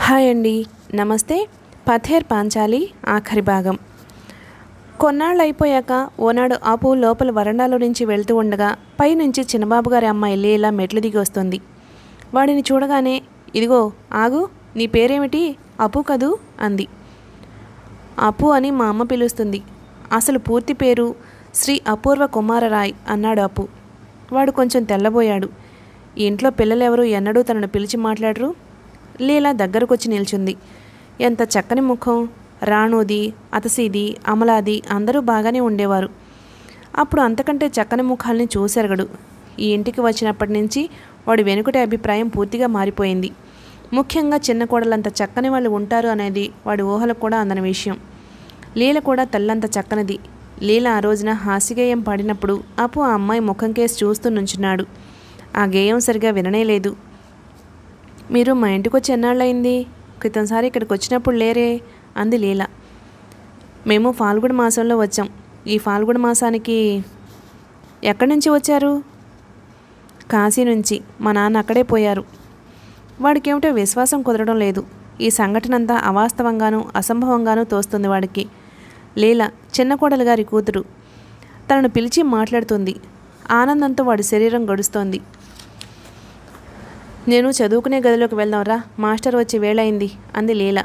Hi అండి నమస్తే పథేర్ పాంచాలి ఆఖరి భాగం కొన్నాళ్ళు అయిపోయాక ఓనాడు ఆపు లోపల వరండాలో నుంచి వెళ్తూ ఉండగా పైనుంచి చిన్నబాబు గారి అమ్మాయి లీలా మెట్లు దిగి వస్తుంది వాడిని చూడగానే ఇదిగో ఆగు నీ పేరేమిటి అపు కదూ అంది అపు అని మా అమ్మ పిలుస్తుంది అసలు పూర్తి పేరు శ్రీ అపూర్వ కుమారరాయ్ అన్నాడు అపు వాడు కొంచెం తెల్లబోయాడు ఈ ఇంట్లో పిల్లలెవరూ ఎన్నడూ తనను పిలిచి మాట్లాడరు లీలా దగ్గరకొచ్చి నిల్చుంది ఎంత చక్కని ముఖం రాణుది అతసీది అమలాది అందరూ బాగానే ఉండేవారు అప్పుడు అంతకంటే చక్కని ముఖాల్ని చూసెరగడు ఈ ఇంటికి వచ్చినప్పటి నుంచి వాడి వెనుకటి అభిప్రాయం పూర్తిగా మారిపోయింది ముఖ్యంగా చిన్న కోడలంత చక్కని వాళ్ళు ఉంటారు అనేది వాడి ఊహలకు కూడా అందని విషయం లీల కూడా తల్లంత చక్కనిది లీల ఆ రోజున హాస్యగేయం పాడినప్పుడు అప్పు ఆ అమ్మాయి ముఖం కేసి చూస్తూ నుంచున్నాడు ఆ గేయం సరిగా విననేలేదు మీరు మా ఇంటికి వచ్చి ఎన్నాళ్ళయింది క్రితంసారి ఇక్కడికి వచ్చినప్పుడు లేరే అంది లీల మేము ఫాల్గుణ మాసంలో వచ్చాం ఈ ఫాల్గుణ మాసానికి ఎక్కడి నుంచి వచ్చారు కాశీ నుంచి మా నాన్న అక్కడే పోయారు వాడికేమిటో విశ్వాసం కుదరడం లేదు ఈ సంఘటన అంతా అవాస్తవంగానూ అసంభవంగానూ తోస్తుంది వాడికి లీల చిన్న కోడలు గారి కూతురు తనను పిలిచి మాట్లాడుతుంది ఆనందంతో వాడి శరీరం గడుస్తోంది నేను చదువుకునే గదిలోకి వెళ్దాంరా మాస్టర్ వచ్చే వేళయింది అంది లీల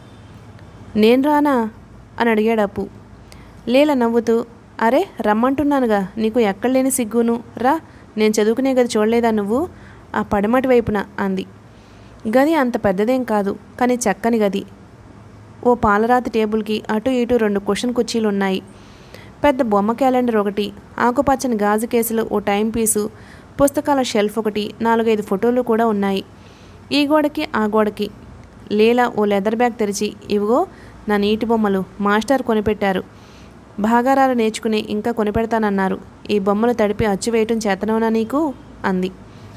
నేను రానా అని అడిగాడు అప్పు లీల నవ్వుతూ అరే రమ్మంటున్నానుగా నీకు ఎక్కడ లేని సిగ్గును రా నేను చదువుకునే గది చూడలేదా నువ్వు ఆ పడమటి వైపున అంది గది అంత పెద్దదేం కాదు కానీ చక్కని గది ఓ పాలరాతి టేబుల్కి అటు ఇటు రెండు కుషన్ కుర్చీలు ఉన్నాయి పెద్ద బొమ్మ క్యాలెండర్ ఒకటి ఆకుపచ్చని గాజు కేసులు ఓ టైం పీసు పుస్తకాల షెల్ఫ్ ఒకటి నాలుగైదు ఫోటోలు కూడా ఉన్నాయి ఈ గోడకి ఆ గోడకి లీలా ఓ లెదర్ బ్యాగ్ తెరిచి ఇవిగో నా నీటి బొమ్మలు మాస్టర్ కొనిపెట్టారు భాగారాలు నేర్చుకుని ఇంకా కొనిపెడతానన్నారు ఈ బొమ్మలు తడిపి అచ్చు వేయటం చేతనవునా నీకు అంది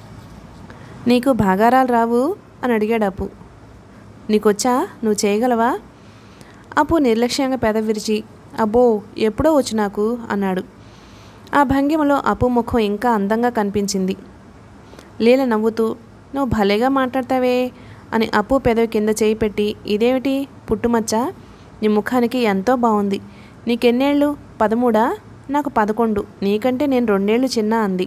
నీకు భాగారాలు రావు అని అడిగాడు అప్పు నీకొచ్చా నువ్వు చేయగలవా అప్పు నిర్లక్ష్యంగా పెద విరిచి అబ్బో ఎప్పుడో వచ్చు నాకు అన్నాడు ఆ భంగిమలో అప్పు ముఖం ఇంకా అందంగా కనిపించింది లీల నవ్వుతూ నువ్వు భలేగా మాట్లాడతావే అని అప్పు పెదవి కింద చేయి పెట్టి ఇదేమిటి పుట్టుమచ్చ నీ ముఖానికి ఎంతో బాగుంది నీకెన్నేళ్ళు పదమూడా నాకు పదకొండు నీకంటే నేను రెండేళ్ళు చిన్న అంది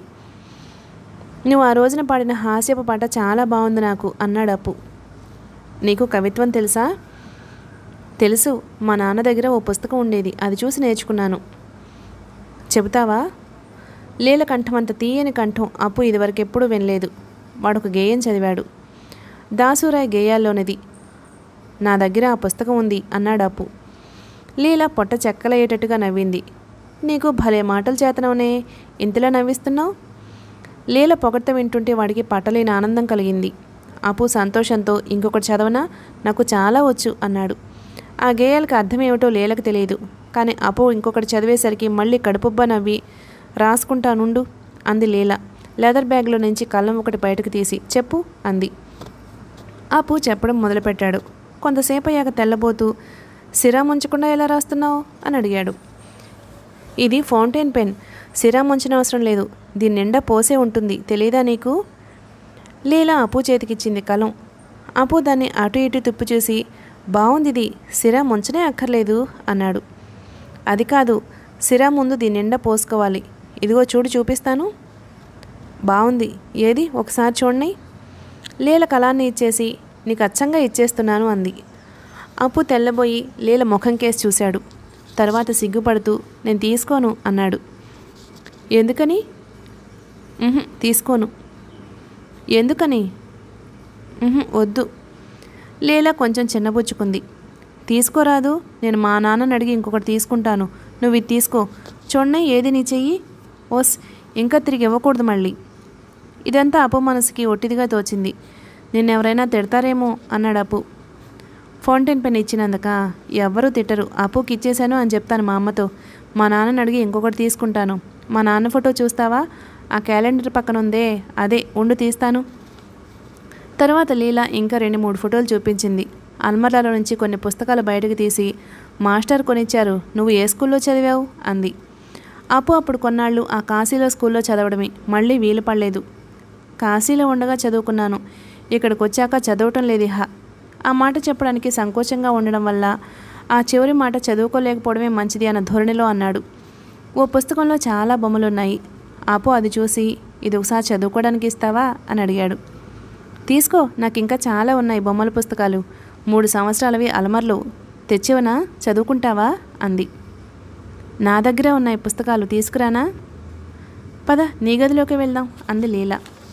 నువ్వు ఆ రోజున పాడిన హాస్యపు పాట చాలా బాగుంది నాకు అన్నాడు అప్పు నీకు కవిత్వం తెలుసా తెలుసు మా నాన్న దగ్గర ఓ పుస్తకం ఉండేది అది చూసి నేర్చుకున్నాను చెబుతావా లీల కంఠం అంత తీయని కంఠం అప్పు ఇదివరకు ఎప్పుడూ వినలేదు వాడొక గేయం చదివాడు దాసురాయ్ గేయాల్లోనిది నా దగ్గర ఆ పుస్తకం ఉంది అన్నాడు అప్పు లీల పొట్ట చెక్కలయ్యేటట్టుగా నవ్వింది నీకు భలే మాటలు చేతనవనే ఇంతలా నవ్విస్తున్నావు లీల పొగడ్త వింటుంటే వాడికి పట్టలేని ఆనందం కలిగింది అప్పు సంతోషంతో ఇంకొకటి చదవనా నాకు చాలా వచ్చు అన్నాడు ఆ గేయాలకు అర్థం ఏమిటో లీలకు తెలియదు కానీ అప్పు ఇంకొకటి చదివేసరికి మళ్ళీ కడుపుబ్బ నవ్వి రాసుకుంటానుండు అంది లీల లెదర్ బ్యాగ్లో నుంచి కళ్ళం ఒకటి బయటకు తీసి చెప్పు అంది అప్పు చెప్పడం మొదలుపెట్టాడు కొంతసేపు అయ్యాక తెల్లబోతూ సిరా ముంచకుండా ఎలా రాస్తున్నావు అని అడిగాడు ఇది ఫౌంటైన్ పెన్ సిరా ముంచిన అవసరం లేదు దీని నిండా పోసే ఉంటుంది తెలియదా నీకు లీలా అప్పు చేతికిచ్చింది కలం అప్పు దాన్ని అటు ఇటు తిప్పు చూసి బాగుంది ఇది సిరా ముంచనే అక్కర్లేదు అన్నాడు అది కాదు సిరా ముందు దీని నిండా పోసుకోవాలి ఇదిగో చూడు చూపిస్తాను బాగుంది ఏది ఒకసారి చూడండి లీల కళాన్ని ఇచ్చేసి నీకు అచ్చంగా ఇచ్చేస్తున్నాను అంది అప్పు తెల్లబోయి లీల ముఖం కేసి చూశాడు తర్వాత సిగ్గుపడుతూ నేను తీసుకోను అన్నాడు ఎందుకని "ఉహుం, తీసుకోను ఎందుకని "ఉహుం, వద్దు లీలా కొంచెం చిన్నబుచ్చుకుంది తీసుకోరాదు నేను మా నాన్నని అడిగి ఇంకొకటి తీసుకుంటాను నువ్వు ఇది తీసుకో చూడండి ఏది నీ చెయ్యి ఓస్ ఇంకా తిరిగి ఇవ్వకూడదు మళ్ళీ ఇదంతా అప్పు మనసుకి ఒట్టిదిగా తోచింది నిన్నెవరైనా తిడతారేమో అన్నాడు అప్పు ఫౌంటైన్ పెన్ ఇచ్చినందుక ఎవ్వరూ తిట్టరు అప్పుకి ఇచ్చేశాను అని చెప్తాను మా అమ్మతో మా నాన్నని అడిగి ఇంకొకటి తీసుకుంటాను మా నాన్న ఫోటో చూస్తావా ఆ క్యాలెండర్ పక్కన ఉందే అదే ఉండు తీస్తాను తర్వాత లీల ఇంకా రెండు మూడు ఫోటోలు చూపించింది అల్మరాలో నుంచి కొన్ని పుస్తకాలు బయటకు తీసి మాస్టర్ కొనిచ్చారు నువ్వు ఏ స్కూల్లో చదివావు అంది అప్పు అప్పుడు కొన్నాళ్ళు ఆ కాశీలో స్కూల్లో చదవడమే మళ్ళీ వీలు పడలేదు కాశీలో ఉండగా చదువుకున్నాను ఇక్కడికి వచ్చాక చదవటం లేదు హ ఆ మాట చెప్పడానికి సంకోచంగా ఉండడం వల్ల ఆ చివరి మాట చదువుకోలేకపోవడమే మంచిది అన్న ధోరణిలో అన్నాడు ఓ పుస్తకంలో చాలా బొమ్మలున్నాయి ఆపో అది చూసి ఇది ఒకసారి చదువుకోవడానికి ఇస్తావా అని అడిగాడు తీసుకో నాకు ఇంకా చాలా ఉన్నాయి బొమ్మల పుస్తకాలు మూడు సంవత్సరాలవి అలమర్లు తెచ్చివనా చదువుకుంటావా అంది నా దగ్గరే ఉన్నాయి పుస్తకాలు తీసుకురానా పద నీ గదిలోకి వెళ్దాం అంది లీల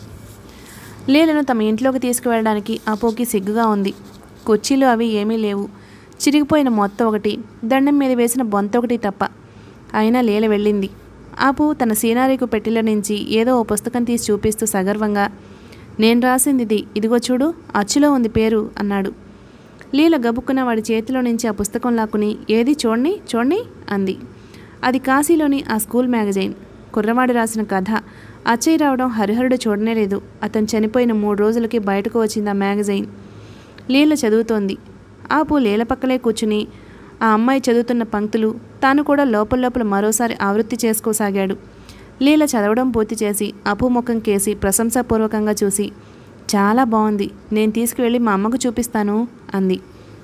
లీలను తమ ఇంట్లోకి తీసుకువెళ్ళడానికి అపోకి సిగ్గుగా ఉంది కుర్చీలు అవి ఏమీ లేవు చిరిగిపోయిన మొత్త ఒకటి దండం మీద వేసిన బొంత ఒకటి తప్ప అయినా లీల వెళ్ళింది ఆపు తన సీనారీకు పెట్టెల నుంచి ఏదో ఓ పుస్తకం తీసి చూపిస్తూ సగర్వంగా నేను రాసింది ఇది ఇదిగో చూడు అచ్చులో ఉంది పేరు అన్నాడు లీల గబుక్కున వాడి చేతిలో నుంచి ఆ పుస్తకం లాక్కుని ఏది చూడండి చూడండి అంది అది కాశీలోని ఆ స్కూల్ మ్యాగజైన్ కుర్రవాడు రాసిన కథ అచ్చయ్య రావడం హరిహరుడు చూడనే లేదు అతను చనిపోయిన మూడు రోజులకి బయటకు వచ్చింది ఆ మ్యాగజైన్ లీల చదువుతోంది ఆపు లీల పక్కలే కూర్చుని ఆ అమ్మాయి చదువుతున్న పంక్తులు తాను కూడా లోపల లోపల మరోసారి ఆవృత్తి చేసుకోసాగాడు లీల చదవడం పూర్తి చేసి అపు ముఖం కేసి ప్రశంసాపూర్వకంగా చూసి చాలా బాగుంది నేను తీసుకువెళ్ళి మా అమ్మకు చూపిస్తాను అంది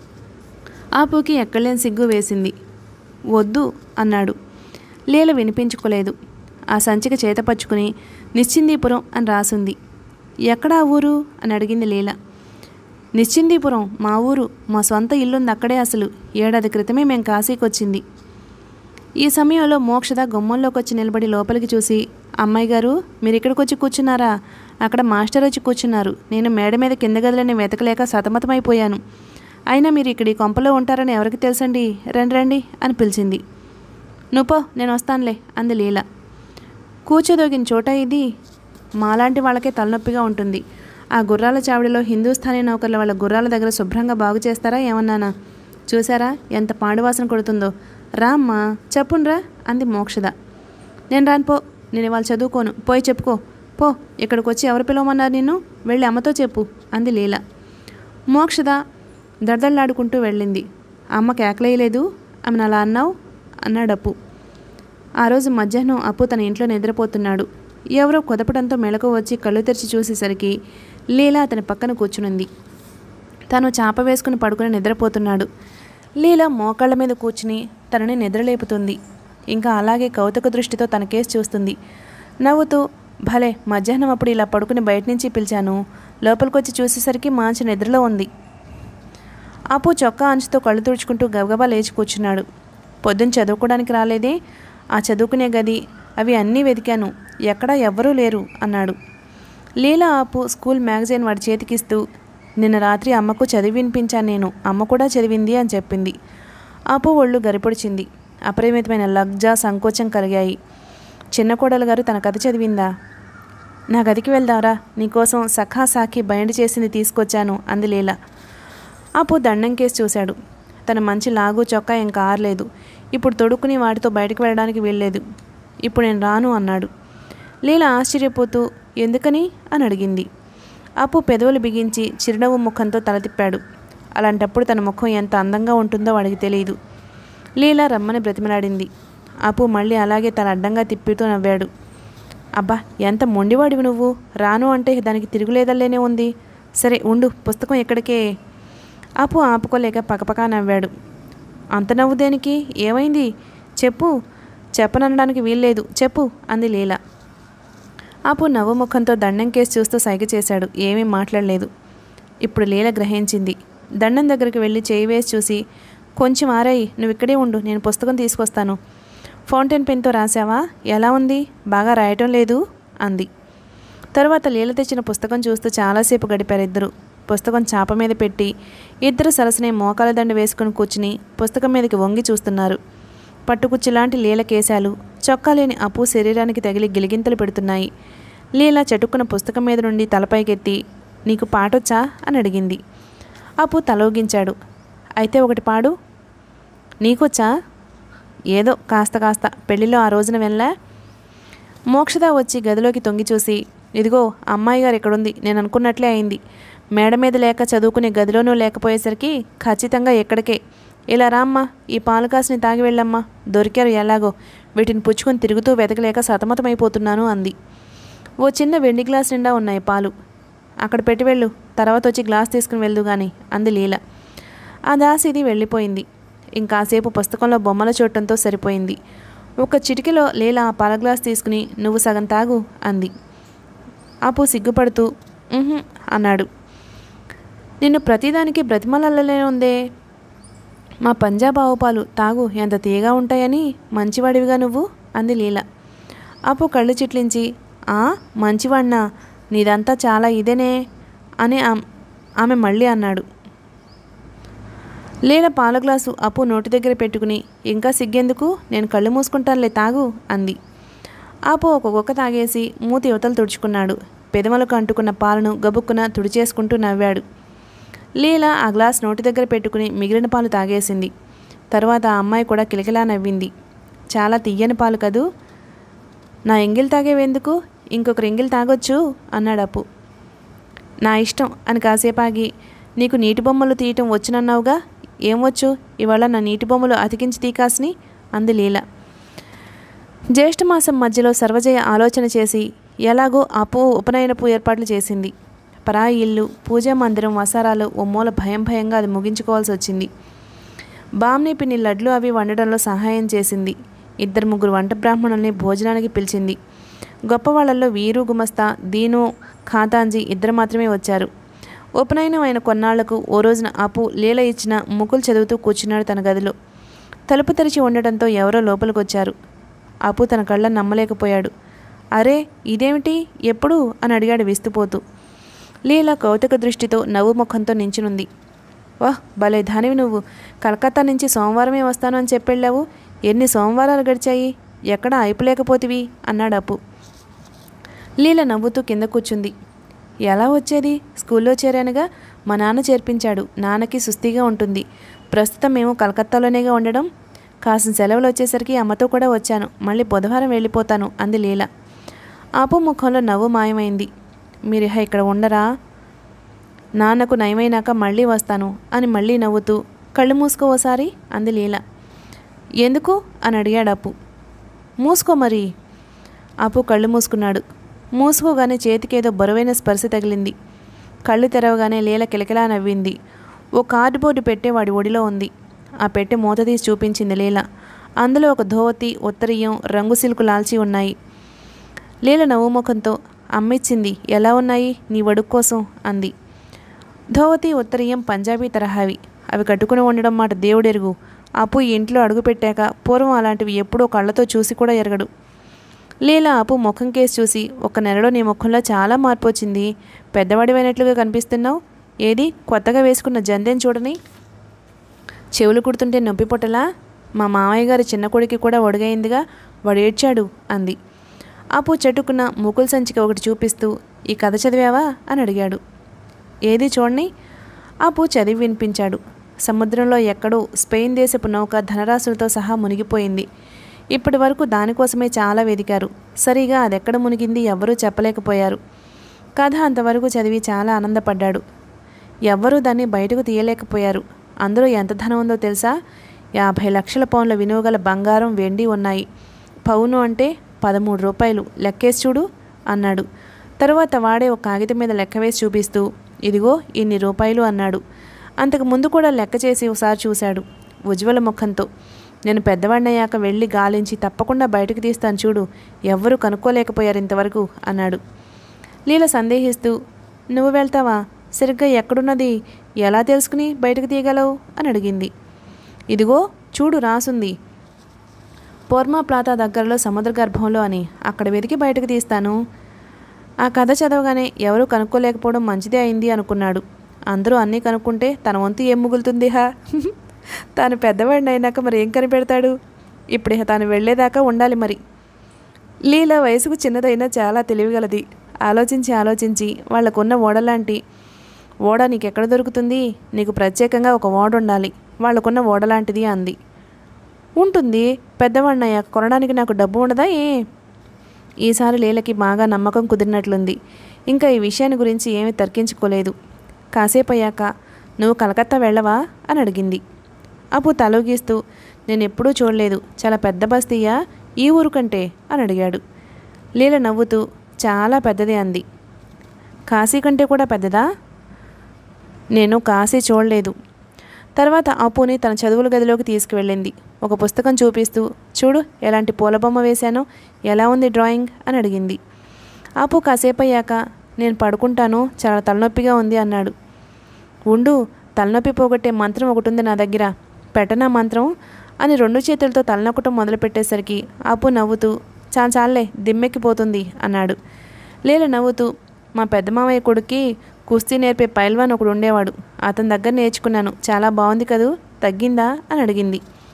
ఆపుకి ఎక్కలేని సిగ్గు వేసింది వద్దు అన్నాడు లీల వినిపించుకోలేదు ఆ సంచిక చేతపట్టుకుని నిశ్చిందీపురం అని రాసుంది ఎక్కడా ఊరు అని అడిగింది లీల నిశ్చిందీపురం మా ఊరు మా సొంత ఇల్లుంది అక్కడే అసలు ఏడాది క్రితమే మేము కాశీకి వచ్చింది ఈ సమయంలో మోక్షద గుమ్మంలోకి వచ్చి నిలబడి లోపలికి చూసి అమ్మాయి గారు మీరు ఇక్కడికి వచ్చి కూర్చున్నారా అక్కడ మాస్టర్ వచ్చి కూర్చున్నారు నేను మేడ మీద కింద గదులని వెతకలేక సతమతమైపోయాను అయినా మీరు ఇక్కడ ఈ కొంపలో ఉంటారని ఎవరికి తెలుసండి రండి రండి అని పిలిచింది నువ్వు నేను వస్తానులే అంది లీల కూర్చోదోగిన చోట ఇది మాలాంటి వాళ్ళకే తలనొప్పిగా ఉంటుంది ఆ గుర్రాల చావిడిలో హిందూస్థానీ నౌకర్ల వాళ్ళ గుర్రాల దగ్గర శుభ్రంగా బాగు చేస్తారా ఏమన్నానా చూసారా ఎంత పాడువాసన కొడుతుందో రా అమ్మా చెప్పుండ్రా అంది మోక్షద నేను రాను పో నేను ఇవాళ చదువుకోను పోయి చెప్పుకో పో ఇక్కడికి వచ్చి ఎవరు పిలవమన్నారు నిన్ను వెళ్ళి అమ్మతో చెప్పు అంది లీల మోక్షద దడదళ్ళాడుకుంటూ వెళ్ళింది అమ్మ కేకలేయలేదు ఆమెను అలా అన్నావు అన్నాడప్పు ఆ రోజు మధ్యాహ్నం అప్పు తన ఇంట్లో నిద్రపోతున్నాడు ఎవరో కొదపడంతో మెలకు వచ్చి కళ్ళు తెరిచి చూసేసరికి లీలా అతని పక్కన కూర్చునుంది తను చాప వేసుకుని పడుకుని నిద్రపోతున్నాడు లీల మోకాళ్ళ మీద కూర్చుని తనని నిద్రలేపుతుంది ఇంకా అలాగే కౌతుక దృష్టితో తన కేసు చూస్తుంది నవ్వుతూ భలే మధ్యాహ్నం అప్పుడు ఇలా పడుకుని బయట నుంచి పిలిచాను లోపలికొచ్చి చూసేసరికి మాంచి నిద్రలో ఉంది అప్పు చొక్కా అంచుతో కళ్ళు తుడుచుకుంటూ గబగబా లేచి కూర్చున్నాడు పొద్దున్న చదువుకోవడానికి రాలేదే ఆ చదువుకునే గది అవి అన్నీ వెతికాను ఎక్కడా ఎవ్వరూ లేరు అన్నాడు లీలా ఆపు స్కూల్ మ్యాగజైన్ వాడి చేతికిస్తూ నిన్న రాత్రి అమ్మకు చదివి వినిపించాను నేను అమ్మ కూడా చదివింది అని చెప్పింది ఆపు ఒళ్ళు గరిపొడిచింది అపరిమితమైన లగ్జా సంకోచం కలిగాయి చిన్న కోడలు గారు తన కథ చదివిందా నా గదికి వెళ్దారా నీకోసం సఖా సాఖి బయట చేసింది తీసుకొచ్చాను అంది లీల అప్పు దండం కేసి చూశాడు తన మంచి లాగు చొక్కా ఏం కారలేదు ఇప్పుడు తొడుక్కుని వాటితో బయటకు వెళ్ళడానికి వీల్లేదు ఇప్పుడు నేను రాను అన్నాడు లీల ఆశ్చర్యపోతూ ఎందుకని అని అడిగింది అప్పు పెదవులు బిగించి చిరునవ్వు ముఖంతో తల తిప్పాడు అలాంటప్పుడు తన ముఖం ఎంత అందంగా ఉంటుందో వాడికి తెలియదు లీల రమ్మని బ్రతిమలాడింది అప్పు మళ్ళీ అలాగే తల అడ్డంగా తిప్పుతూ నవ్వాడు అబ్బా ఎంత మొండివాడివి నువ్వు రాను అంటే దానికి తిరుగులేదల్లేనే ఉంది సరే ఉండు పుస్తకం ఎక్కడికే అప్పు ఆపుకోలేక పకపకా నవ్వాడు అంత నవ్వు దేనికి ఏమైంది చెప్పు చెప్పననడానికి వీల్లేదు చెప్పు అంది లీల అప్పు నవ్వు ముఖంతో దండం కేసి చూస్తూ సైగ చేశాడు ఏమీ మాట్లాడలేదు ఇప్పుడు లీల గ్రహించింది దండం దగ్గరికి వెళ్ళి చేయి వేసి చూసి కొంచెం ఆరాయి నువ్వు ఇక్కడే ఉండు నేను పుస్తకం తీసుకొస్తాను ఫౌంటైన్ పెన్తో రాసావా ఎలా ఉంది బాగా రాయటం లేదు అంది తరువాత లీల తెచ్చిన పుస్తకం చూస్తూ చాలాసేపు గడిపారు ఇద్దరు పుస్తకం చాప మీద పెట్టి ఇద్దరు సరసనే మోకాల దండ వేసుకుని కూర్చుని పుస్తకం మీదకి వంగి చూస్తున్నారు పట్టుకుచ్చిలాంటి లీల కేశాలు చొక్కా లేని అప్పు శరీరానికి తగిలి గిలిగింతలు పెడుతున్నాయి లీల చటుక్కున పుస్తకం మీద నుండి తలపైకెత్తి నీకు పాటొచ్చా అని అడిగింది అప్పు తలోగించాడు అయితే ఒకటి పాడు నీకొచ్చా ఏదో కాస్త కాస్త పెళ్లిలో ఆ రోజున వెళ్ళా మోక్షద వచ్చి గదిలోకి తొంగి చూసి ఇదిగో అమ్మాయి గారు ఇక్కడుంది నేను అనుకున్నట్లే అయింది మేడ మీద లేక చదువుకునే గదిలోనూ లేకపోయేసరికి ఖచ్చితంగా ఎక్కడికే ఇలా రామ్మా ఈ పాలు కాసిని తాగి వెళ్ళమ్మా దొరికారు ఎలాగో వీటిని పుచ్చుకొని తిరుగుతూ వెతకలేక సతమతమైపోతున్నాను అంది ఓ చిన్న వెండి గ్లాస్ నిండా ఉన్నాయి పాలు అక్కడ పెట్టి వెళ్ళు తర్వాత వచ్చి గ్లాస్ తీసుకుని వెళ్దు కానీ అంది లీల ఆ దాసిది వెళ్ళిపోయింది ఇంకాసేపు పుస్తకంలో బొమ్మలు చూడటంతో సరిపోయింది ఒక చిటికెలో లీల ఆ పాల గ్లాస్ తీసుకుని నువ్వు సగం తాగు అంది అప్పు సిగ్గుపడుతూ "ఉహుం" అన్నాడు నిన్ను ప్రతిదానికి బ్రతిమలల్లలే ఉందే మా పంజాబ్ ఆవు పాలు తాగు ఎంత తీయగా ఉంటాయని మంచివాడివిగా నువ్వు అంది లీల అప్పు కళ్ళు చిట్లించి ఆ మంచివాణ్ణా నీదంతా చాలా ఇదేనే అని ఆమ్- ఆమె మళ్ళీ అన్నాడు లీల పాల గ్లాసు అప్పు నోటి దగ్గర పెట్టుకుని ఇంకా సిగ్గెందుకు నేను కళ్ళు మూసుకుంటానులే తాగు అంది ఆపు ఒక గుక్క తాగేసి మూతి యువతలు తుడుచుకున్నాడు పెదమలకు అంటుకున్న పాలను గబుక్కున తుడిచేసుకుంటూ నవ్వాడు లీల ఆ గ్లాస్ నోటి దగ్గర పెట్టుకుని మిగిలిన పాలు తాగేసింది తర్వాత ఆ అమ్మాయి కూడా కిలకిలా నవ్వింది చాలా తీయని పాలు కదూ నా ఎంగిల్ తాగేవెందుకు ఇంకొకరు ఎంగిల్ తాగొచ్చు అన్నాడు అప్పు నా ఇష్టం అని కాసేపు ఆగి నీకు నీటి బొమ్మలు తీయటం వచ్చునన్నావుగా ఏం వచ్చు ఇవాళ నా నీటి బొమ్మలు అతికించి తీకాసిని అంది లీల జ్యేష్ఠమాసం మధ్యలో సర్వజయ ఆలోచన చేసి ఎలాగో అప్పు ఉపనయనపు ఏర్పాట్లు చేసింది పరాయి ఇల్లు పూజా మందిరం వసారాలు ఓ మూల భయం భయంగా అది ముగించుకోవాల్సి వచ్చింది బామ్ని పిన్ని లడ్లు అవి వండడంలో సహాయం చేసింది ఇద్దరు ముగ్గురు వంట బ్రాహ్మణుల్ని భోజనానికి పిలిచింది గొప్పవాళ్లలో వీరు గుమస్తా దీను ఖాతాంజీ ఇద్దరు మాత్రమే వచ్చారు ఉపనయనం అయిన కొన్నాళ్లకు ఓ రోజున అపు లీల ఇచ్చిన ముకులు చదువుతూ కూర్చున్నాడు తన గదిలో తలుపు తెరిచి ఉండటంతో ఎవరో లోపలికొచ్చారు అపు తన కళ్ళ నమ్మలేకపోయాడు అరే ఇదేమిటి ఎప్పుడు అని అడిగాడు విస్తుపోతూ లీల కౌతుక దృష్టితో నవ్వు ముఖంతో నించునుంది వాహ్ భలే ధానివి నువ్వు కలకత్తా నుంచి సోమవారమే వస్తాను అని చెప్పెళ్ళావు ఎన్ని సోమవారాలు గడిచాయి ఎక్కడ అయిపోలేకపోతివి అన్నాడు అప్పు లీల నవ్వుతూ కింద కూర్చుంది ఎలా వచ్చేది స్కూల్లో చేరానుగా మా నాన్న చేర్పించాడు నాన్నకి సుస్థిగా ఉంటుంది ప్రస్తుతం మేము కలకత్తాలోనేగా ఉండడం కాసిన సెలవులు వచ్చేసరికి అమ్మతో కూడా వచ్చాను మళ్ళీ బుధవారం వెళ్ళిపోతాను అంది లీల ఆపు ముఖంలో నవ్వు మాయమైంది మీరు ఇహ ఇక్కడ ఉండరా నాన్నకు నయమైనాక మళ్ళీ వస్తాను అని మళ్ళీ నవ్వుతూ కళ్ళు మూసుకో ఓసారి అంది లీల ఎందుకు అని అడిగాడు అప్పు మూసుకో మరి అప్పు కళ్ళు మూసుకున్నాడు మూసుకోగానే చేతికేదో బరువైన స్పర్శ తగిలింది కళ్ళు తెరవగానే లీల కిలకిలా నవ్వింది ఓ కార్డుబోర్డు పెట్టే వాడి ఒడిలో ఉంది ఆ పెట్టె మూత తీసి చూపించింది లీల అందులో ఒక ధోవతి ఉత్తరీయం రంగు సిల్కు లాల్చి ఉన్నాయి లీల నవ్వుముఖంతో అమ్మిచ్చింది ఎలా ఉన్నాయి నీ వడుకు కోసం అంది ధోవతి ఉత్తరీయం పంజాబీ తరహావి అవి కట్టుకుని ఉండడం మాట దేవుడెరుగు అప్పు ఈ ఇంట్లో అడుగుపెట్టాక పూర్వం అలాంటివి ఎప్పుడో కళ్ళతో చూసి కూడా ఎరగడు లీలా అప్పు ముఖం కేసి చూసి ఒక నెలలో నీ ముఖంలో చాలా మార్పు వచ్చింది పెద్దవాడివైనట్లుగా కనిపిస్తున్నావు ఏది కొత్తగా వేసుకున్న జందెం చూడని చెవులు కుడుతుంటే నొప్పి పొట్టలా మా మామయ్య గారి చిన్న కొడుకి కూడా ఒడిగైందిగా వాడు ఏడ్చాడు అంది అప్పు చెట్టుకున్న ముకుల్ సంచిక ఒకటి చూపిస్తూ ఈ కథ చదివావా అని అడిగాడు ఏది చూడని అప్పు చదివి వినిపించాడు సముద్రంలో ఎక్కడో స్పెయిన్ దేశపు నౌక ధనరాశులతో సహా మునిగిపోయింది ఇప్పటి వరకు దానికోసమే చాలా వెదికారు సరిగా అదెక్కడ మునిగింది ఎవ్వరూ చెప్పలేకపోయారు కథ అంతవరకు చదివి చాలా ఆనందపడ్డాడు ఎవ్వరూ దాన్ని బయటకు తీయలేకపోయారు అందులో ఎంత ధనం ఉందో తెలుసా యాభై లక్షల పౌన్ల విలువ గల బంగారం వెండి ఉన్నాయి పౌను అంటే పదమూడు రూపాయలు లెక్కేసి చూడు అన్నాడు తరువాత వాడే ఒక కాగితం మీద లెక్క వేసి చూపిస్తూ ఇదిగో ఇన్ని రూపాయలు అన్నాడు అంతకు ముందు కూడా లెక్క చేసి ఒకసారి చూశాడు ఉజ్వల ముఖంతో నేను పెద్దవాడినయ్యాక వెళ్ళి గాలించి తప్పకుండా బయటకు తీస్తాను చూడు ఎవ్వరూ కనుక్కోలేకపోయారు ఇంతవరకు అన్నాడు లీల సందేహిస్తూ నువ్వు వెళ్తావా సరిగ్గా ఎక్కడున్నది ఎలా తెలుసుకుని బయటకు తీయగలవు అని అడిగింది ఇదిగో చూడు రాసుంది పోర్మా ప్లాతా దగ్గరలో సముద్ర గర్భంలో అని అక్కడ వెతికి బయటకు తీస్తాను ఆ కథ చదవగానే ఎవరూ కనుక్కోలేకపోవడం మంచిదే అయింది అనుకున్నాడు అందరూ అన్నీ కనుక్కుంటే తన వంతు ఏం ముగులుతుంది హా తాను పెద్దవాడిని అయినాక మరి ఏం కనిపెడతాడు ఇప్పుడు ఇహ తాను వెళ్ళేదాకా ఉండాలి మరి లీల వయసుకు చిన్నదైనా చాలా తెలివిగలది ఆలోచించి ఆలోచించి వాళ్ళకున్న ఓడలాంటి ఓడ నీకు ఎక్కడ దొరుకుతుంది నీకు ప్రత్యేకంగా ఒక ఓడ ఉండాలి వాళ్ళకున్న ఓడలాంటిది అంది ఉంటుంది పెద్దవాడిని అయ్యాక కొనడానికి నాకు డబ్బు ఉండదా ఏ ఈసారి లీలకి బాగా నమ్మకం కుదిరినట్లుంది ఇంకా ఈ విషయాన్ని గురించి ఏమీ తర్కించుకోలేదు కాసేపు అయ్యాక నువ్వు కలకత్తా వెళ్ళవా అని అడిగింది అప్పు తలూగిస్తూ నేను ఎప్పుడూ చూడలేదు చాలా పెద్ద బస్తీయా ఈ ఊరు కంటే అని అడిగాడు లీల నవ్వుతూ చాలా పెద్దది అంది కాశీ కంటే కూడా పెద్దదా నేను కాశీ చూడలేదు తర్వాత అప్పుని తన చదువుల గదిలోకి తీసుకువెళ్ళింది ఒక పుస్తకం చూపిస్తూ చూడు ఎలాంటి పూలబొమ్మ వేశానో ఎలా ఉంది డ్రాయింగ్ అని అడిగింది అప్పు కాసేపు అయ్యాక నేను పడుకుంటాను చాలా తలనొప్పిగా ఉంది అన్నాడు ఉండు తలనొప్పి పోగొట్టే మంత్రం ఒకటి ఉంది నా దగ్గర పెట్టనా మంత్రం అని రెండు చేతులతో తలనొక్కటం మొదలుపెట్టేసరికి అప్పు నవ్వుతూ చా చాలే దిమ్మెక్కిపోతుంది అన్నాడు లేల నవ్వుతూ మా పెద్ద మామయ్య కొడుక్కి కుస్తీ నేర్పే పైల్వాన్ ఒకడు ఉండేవాడు అతని దగ్గర నేర్చుకున్నాను చాలా బాగుంది కదూ తగ్గిందా అని అడిగింది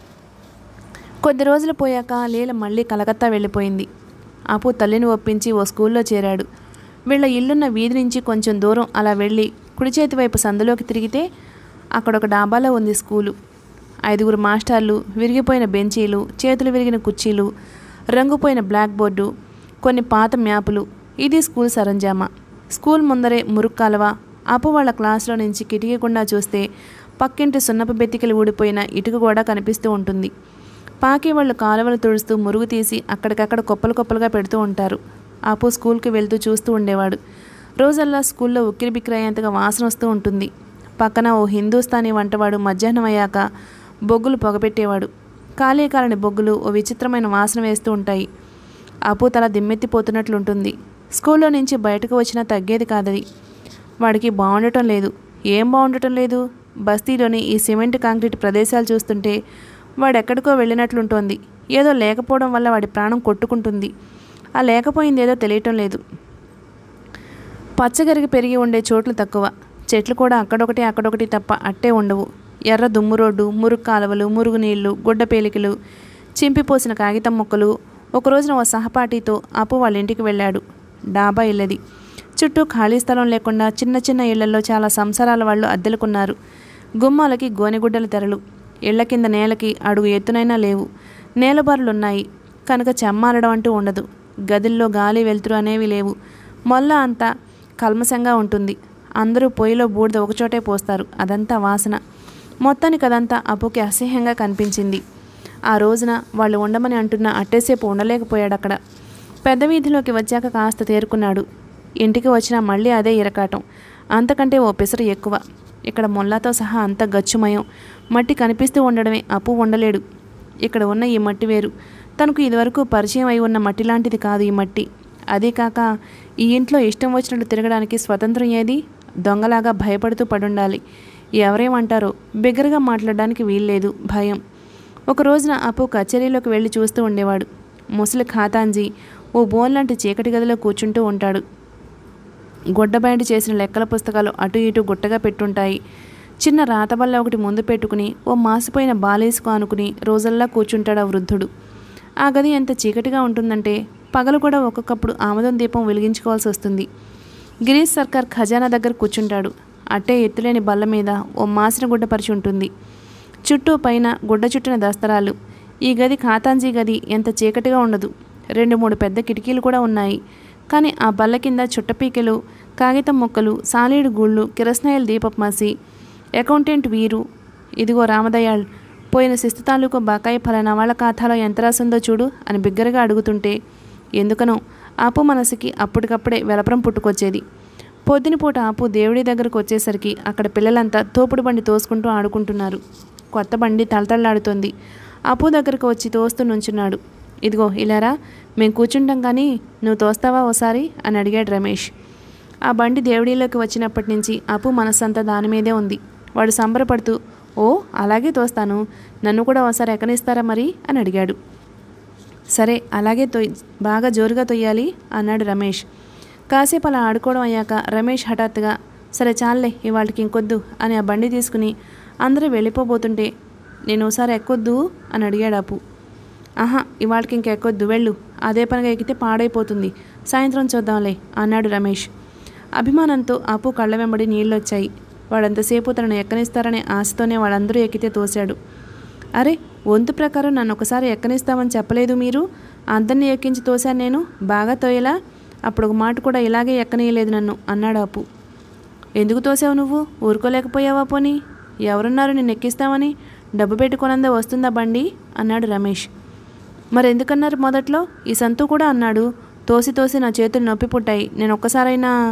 కొద్ది రోజులు పోయాక లీల మళ్ళీ కలకత్తా వెళ్ళిపోయింది అపు తల్లిని ఒప్పించి ఓ స్కూల్లో చేరాడు వీళ్ళ ఇల్లున్న వీధి నుంచి కొంచెం దూరం అలా వెళ్ళి కుడి చేతి వైపు సందులోకి తిరిగితే అక్కడ ఒక డాబాలో ఉంది స్కూలు ఐదుగురు మాస్టర్లు విరిగిపోయిన బెంచీలు చేతులు విరిగిన కుర్చీలు రంగుపోయిన బ్లాక్ బోర్డు కొన్ని పాత మ్యాపులు ఇది స్కూల్ సరంజామా స్కూల్ ముందరే మురుగు కాలువ అప్పు వాళ్ళ క్లాస్లో నుంచి కిటికీ గుండా చూస్తే పక్కింటి సున్నపు బెత్తికలు ఊడిపోయిన ఇటుక కూడా కనిపిస్తూ ఉంటుంది పాకి వాళ్ళు కాలువలు తుడుస్తూ మురుగు తీసి అక్కడికక్కడ కుప్పలు కుప్పలుగా పెడుతూ ఉంటారు అప్పు స్కూల్కి వెళ్తూ చూస్తూ ఉండేవాడు రోజల్లా స్కూల్లో ఉక్కిరి బిక్కిరి అయ్యేంతగా వాసన వస్తూ ఉంటుంది పక్కన ఓ హిందూస్థానీ వంటవాడు మధ్యాహ్నం అయ్యాక బొగ్గులు పొగపెట్టేవాడు ఖాళీ కాలని బొగ్గులు ఓ విచిత్రమైన వాసన వేస్తూ ఉంటాయి అప్పు తల దిమ్మెత్తిపోతున్నట్లుంటుంది స్కూల్లో నుంచి బయటకు వచ్చినా తగ్గేది కాదది వాడికి బాగుండటం లేదు ఏం బాగుండటం లేదు బస్తీలోని ఈ సిమెంట్ కాంక్రీట్ ప్రదేశాలు చూస్తుంటే వాడు ఎక్కడికో వెళ్ళినట్లుంటోంది ఏదో లేకపోవడం వల్ల వాడి ప్రాణం కొట్టుకుంటుంది ఆ లేకపోయింది ఏదో తెలియటం లేదు పచ్చగరిగి పెరిగి ఉండే చోట్లు తక్కువ చెట్లు కూడా అక్కడొకటి అక్కడొకటి తప్ప అట్టే ఉండవు ఎర్ర దుమ్ము రోడ్డు మురుగు కాలువలు మురుగునీళ్లు గుడ్డ పేలికలు చింపిపోసిన కాగితం ముక్కలు ఒక రోజున ఓ సహపాఠితో అప్పు వాళ్ళ ఇంటికి వెళ్ళాడు డాబా ఇల్లది చుట్టూ ఖాళీ స్థలం లేకుండా చిన్న చిన్న ఇళ్లలో చాలా సంసారాల వాళ్ళు అద్దెలుకున్నారు గుమ్మాలకి గోనెగుడ్డల తెరలు ఇళ్ల కింద నేలకి అడుగు ఎత్తునైనా లేవు నేలబారులున్నాయి కనుక చెమ్మారడం అంటూ ఉండదు గదుల్లో గాలి వెలుతురు అనేవి లేవు మొల్ల అంతా కల్మసంగా ఉంటుంది అందరూ పొయ్యిలో బూడిద ఒకచోటే పోస్తారు అదంతా వాసన మొత్తానికి అదంతా అప్పుకి అసహ్యంగా కనిపించింది ఆ రోజున వాళ్ళు ఉండమని అంటున్న అట్టేసేపు ఉండలేకపోయాడు అక్కడ పెద్ద వీధిలోకి వచ్చాక కాస్త తేరుకున్నాడు ఇంటికి వచ్చినా మళ్ళీ అదే ఇరకాటం అంతకంటే ఓ పిసరు ఎక్కువ ఇక్కడ మొల్లాతో సహా అంత గచ్చుమయం మట్టి కనిపిస్తూ ఉండడమే అప్పు ఉండలేడు ఇక్కడ ఉన్న ఈ మట్టి వేరు తనకు ఇదివరకు పరిచయం అయి ఉన్న మట్టి లాంటిది కాదు ఈ మట్టి అదే కాక ఈ ఇంట్లో ఇష్టం వచ్చినట్టు తిరగడానికి స్వతంత్రం ఏది దొంగలాగా భయపడుతూ పడుండాలి ఎవరేమంటారో బిగ్గరగా మాట్లాడడానికి వీల్లేదు భయం ఒక రోజున అప్పు కచేరీలోకి వెళ్ళి చూస్తూ ఉండేవాడు ముసలి ఖాతాంజీ ఓ బోన్ లాంటి చీకటి గదిలో కూర్చుంటూ ఉంటాడు గుడ్డబయట చేసిన లెక్కల పుస్తకాలు అటు ఇటు గుట్టగా పెట్టుంటాయి చిన్న రాతబల్ల ఒకటి ముందు పెట్టుకుని ఓ మాసిపోయిన బాలేసుకు ఆనుకుని రోజల్లా కూర్చుంటాడు ఆ వృద్ధుడు ఆ గది ఎంత చీకటిగా ఉంటుందంటే పగలు కూడా ఒక్కొక్కప్పుడు ఆమదం దీపం వెలిగించుకోవాల్సి వస్తుంది గిరీష్ సర్కార్ ఖజానా దగ్గర కూర్చుంటాడు అట్టే ఎత్తులేని బల్ల మీద ఓ మాసిన గుడ్డ పరిచి ఉంటుంది చుట్టూ పైన గుడ్డ చుట్టిన దస్తరాలు ఈ గది ఖాతాంజీ గది ఎంత చీకటిగా ఉండదు రెండు మూడు పెద్ద కిటికీలు కూడా ఉన్నాయి కానీ ఆ బల్ల కింద చుట్టపీకెలు కాగితం మొక్కలు సాలీడు గూళ్ళు కిరస్నాయిల్ దీపపు మసి అకౌంటెంట్ వీరు ఇదిగో రామదయాళ్ పోయిన శిస్తు తాలూకు బకాయి ఫలానా వాళ్ళ ఖాతాలో ఎంత రాసిందో చూడు అని బిగ్గరగా అడుగుతుంటే ఎందుకనో ఆపు మనసుకి అప్పటికప్పుడే వెలపరం పుట్టుకొచ్చేది పొద్దునపూట ఆపు దేవుడి దగ్గరకు వచ్చేసరికి అక్కడ పిల్లలంతా తోపుడు బండి తోసుకుంటూ ఆడుకుంటున్నారు కొత్త బండి తలతళ్ళాడుతోంది అప్పు దగ్గరకు వచ్చి తోస్తూ నుంచున్నాడు ఇదిగో ఇలారా మేము కూర్చుంటాం కానీ నువ్వు తోస్తావా ఓసారి అని అడిగాడు రమేష్ ఆ బండి దేవుడిలోకి వచ్చినప్పటి నుంచి అప్పు మనస్సంతా దాని మీదే ఉంది వాడు సంబరపడుతూ ఓ అలాగే తోస్తాను నన్ను కూడా ఒకసారి ఎక్కనిస్తారా మరి అని అడిగాడు సరే అలాగే తొయ్ బాగా జోరుగా తొయ్యాలి అన్నాడు రమేష్ కాసేపు అలా ఆడుకోవడం అయ్యాక రమేష్ హఠాత్తుగా సరే చాలే ఇవాళకి ఇంకొద్దు అని ఆ బండి తీసుకుని అందరూ వెళ్ళిపోబోతుంటే నేను ఒకసారి ఎక్కొద్దు అని అడిగాడు అప్పు ఆహా ఇవాళకి ఇంకెక్కొద్దు వెళ్ళు అదే పనిగా ఎక్కితే పాడైపోతుంది సాయంత్రం చూద్దాంలే అన్నాడు రమేష్ అభిమానంతో అప్పు కళ్ళ వెంబడి నీళ్ళొచ్చాయి వాడంతసేపు తనను ఎక్కనిస్తారనే ఆశతోనే వాళ్ళందరూ ఎక్కితే తోశాడు అరే వంతు ప్రకారం నన్ను ఒకసారి ఎక్కనిస్తామని చెప్పలేదు మీరు అందరినీ ఎక్కించి తోశాను నేను బాగా తోయలా అప్పుడు ఒక మాట కూడా ఇలాగే ఎక్కనీయలేదు నన్ను అన్నాడు అప్పు ఎందుకు తోసావు నువ్వు ఊరుకోలేకపోయావా పోనీ ఎవరున్నారు నిన్ను ఎక్కిస్తామని డబ్బు పెట్టుకోనందే వస్తుందా బండి అన్నాడు రమేష్ మరెందుకన్నారు మొదట్లో ఈ సంతు కూడా అన్నాడు తోసి తోసి నా చేతులు నొప్పి పుట్టాయి నేను ఒక్కసారైనా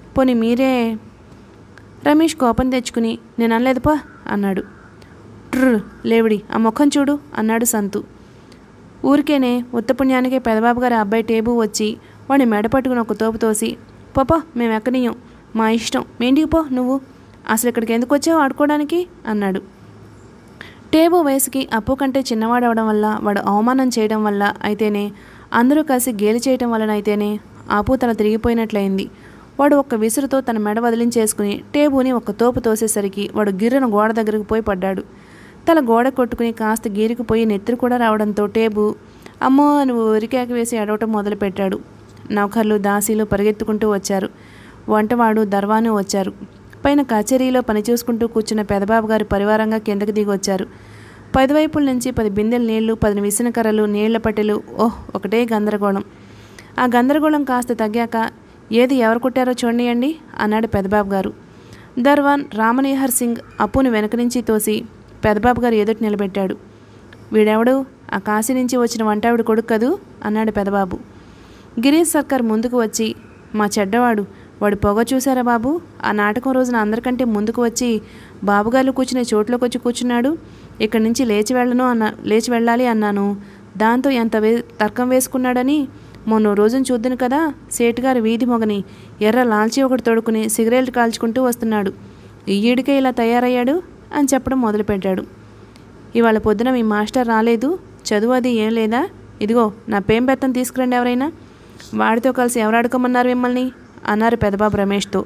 పోనీ మీరే రమేష్ కోపం తెచ్చుకుని నేను అనలేదుపా అన్నాడు ట్రు లేవిడి ఆ ముఖం చూడు అన్నాడు సంతు ఊరికేనే ఉత్తపుణ్యానికే పెదబాబు గారి అబ్బాయి టేబు వచ్చి వాడిని మెడ పట్టుకుని ఒక తోపు తోసి పాపా మేము ఎక్కనీయం మా ఇష్టం మేంటికి పో నువ్వు అసలు ఇక్కడికి ఎందుకు వచ్చావు ఆడుకోవడానికి అన్నాడు టేబు వయసుకి అప్పు కంటే చిన్నవాడవడం వల్ల వాడు అవమానం చేయడం వల్ల అయితేనే అందరూ కలిసి గేలి చేయడం వలన అయితేనే అప్పు తల తిరిగిపోయినట్లయింది వాడు ఒక్క విసురుతో తన మెడ వదిలించేసుకుని టేబుని ఒక తోపు తోసేసరికి వాడు గిర్రను గోడ దగ్గరకు పోయి పడ్డాడు తల గోడ కొట్టుకుని కాస్త గీరుకుపోయి నెత్తురు కూడా రావడంతో టేబు అమ్మో అని ఉరికాకి వేసి అడవటం మొదలుపెట్టాడు నౌకర్లు దాసీలు పరిగెత్తుకుంటూ వచ్చారు వంటవాడు దర్వాను వచ్చారు పైన కచేరీలో పని చూసుకుంటూ కూర్చున్న పెదబాబు గారు పరివారంగా కిందకి దిగి వచ్చారు పది వైపుల నుంచి పది బిందెల నీళ్లు పది విసిన కర్రలు నీళ్ల పట్టెలు ఓహ్ ఒకటే గందరగోళం ఆ గందరగోళం కాస్త తగ్గాక ఏది ఎవరు కొట్టారో చూడండి అన్నాడు పెదబాబు గారు దర్వాన్ రామనీహర్ సింగ్ అప్పుని వెనక నుంచి తోసి పెదబాబు గారు ఎదుటి నిలబెట్టాడు వీడెవడు ఆ కాశీ నుంచి వచ్చిన వంటావిడ కొడుకు కదూ అన్నాడు పెదబాబు గిరీష్ సర్కార్ ముందుకు వచ్చి మా చెడ్డవాడు వాడు పొగ చూసారా బాబు ఆ నాటకం రోజున అందరికంటే ముందుకు వచ్చి బాబుగారు కూర్చునే చోట్లోకి వచ్చి కూర్చున్నాడు ఇక్కడి నుంచి లేచి వెళ్ళను అన్న లేచి వెళ్ళాలి అన్నాను దాంతో ఎంత వే తర్కం వేసుకున్నాడని మొన్న రోజున చూద్దును కదా సేటుగారు వీధి మొగని ఎర్ర లాల్చి ఒకటి తొడుకుని సిగరెట్ కాల్చుకుంటూ వస్తున్నాడు ఈడికే ఇలా తయారయ్యాడు అని చెప్పడం మొదలుపెట్టాడు ఇవాళ పొద్దున మీ మాస్టర్ రాలేదు చదువు అది ఏం లేదా ఇదిగో నా పేం బెత్తం తీసుకురండి ఎవరైనా వాడితో కలిసి ఎవరు ఆడుకోమన్నారు మిమ్మల్ని అన్నారు పెదబాబు రమేష్తో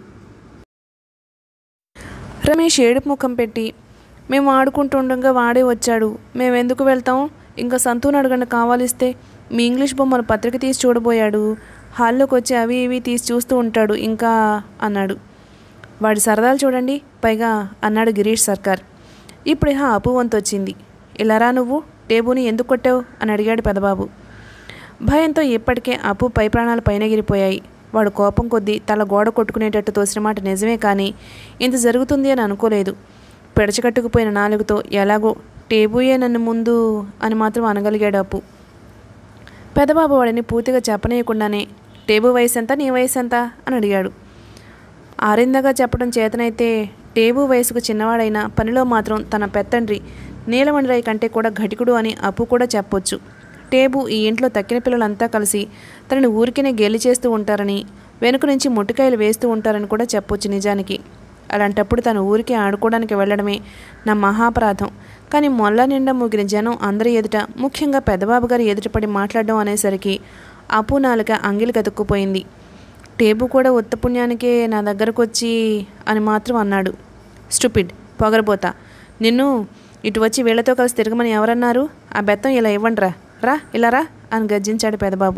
రమేష్ ఏడుపు ముఖం పెట్టి మేము ఆడుకుంటుండగా వాడే వచ్చాడు మేము ఎందుకు వెళ్తాం ఇంకా సంతూన్ అడగండి కావాలిస్తే మీ ఇంగ్లీష్ బొమ్మలు పత్రిక తీసి చూడబోయాడు హాల్లోకి వచ్చి అవి ఇవి తీసి చూస్తూ ఉంటాడు ఇంకా అన్నాడు వాడి సరదాలు చూడండి పైగా అన్నాడు గిరీష్ సర్కార్ ఇప్పుడు ఇహ అపు వంతు వచ్చింది ఇలారా నువ్వు టేబుని ఎందుకు కొట్టావు అని అడిగాడు పెదబాబు భయంతో ఇప్పటికే అప్పు పై ప్రాణాలు పైనగిరిపోయాయి వాడు కోపం కొద్దీ తల గోడ కొట్టుకునేటట్టు తోసిన మాట నిజమే కానీ ఇంత జరుగుతుంది అని అనుకోలేదు పెడచకట్టుకుపోయిన నాలుగుతో ఎలాగో టేబుయే నన్ను ముందు అని మాత్రం అనగలిగాడు అప్పు పెదబాబు వాడిని పూర్తిగా చెప్పనీయకుండానే టేబు వయసు ఎంత నీ వయసు ఎంత అని అడిగాడు ఆరిందగా చెప్పడం చేతనైతే టేబు వయసుకు చిన్నవాడైన పనిలో మాత్రం తన పెత్తండ్రి నీలమండ్రాయి కంటే కూడా ఘటికుడు అని అప్పు కూడా చెప్పొచ్చు టేబు ఈ ఇంట్లో తక్కిన పిల్లలంతా కలిసి తనని ఊరికినే గెలి చేస్తూ ఉంటారని వెనుక నుంచి ముట్టికాయలు వేస్తూ ఉంటారని కూడా చెప్పొచ్చు నిజానికి అలాంటప్పుడు తను ఊరికి ఆడుకోవడానికి వెళ్ళడమే నా మహాపరాధం కానీ మొల్ల నిండా ముగిన జనం అందరి ఎదుట ముఖ్యంగా పెద్దబాబు గారి ఎదుటపడి మాట్లాడడం అనేసరికి అప్పు నాలుక అంగిలి కతుక్కుపోయింది టేబు కూడా ఉత్తపుణ్యానికే నా దగ్గరకు వచ్చి అని మాత్రం అన్నాడు స్టూపిడ్ పొగరబోతా నిన్ను ఇటు వచ్చి వీళ్ళతో కలిసి తిరగమని ఎవరన్నారు ఆ బెత్తం ఇలా ఇవ్వండిరా రా ఇలా రా అని గర్జించాడు పెదబాబు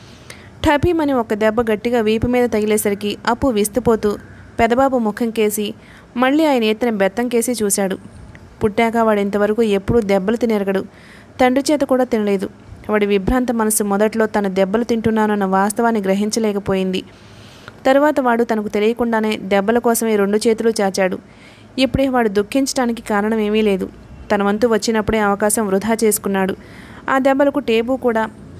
టపీమని ఒక దెబ్బ గట్టిగా వీపు మీద తగిలేసరికి అప్పు విస్తుపోతూ పెదబాబు ముఖం కేసి మళ్ళీ ఆయన ఎత్తిన బెత్తం కేసి చూశాడు పుట్టాక వాడు ఇంతవరకు ఎప్పుడూ దెబ్బలు తినెరగడు తండ్రి చేత కూడా తినలేదు వాడి విభ్రాంత మనసు మొదట్లో తను దెబ్బలు తింటున్నానన్న వాస్తవాన్ని గ్రహించలేకపోయింది తరువాత వాడు తనకు తెలియకుండానే దెబ్బల కోసమే రెండు చేతులు చాచాడు ఇప్పుడే వాడు దుఃఖించడానికి కారణం ఏమీ లేదు తన వంతు వచ్చినప్పుడే అవకాశం వృధా చేసుకున్నాడు ఆ దెబ్బలకు టేబు కూడా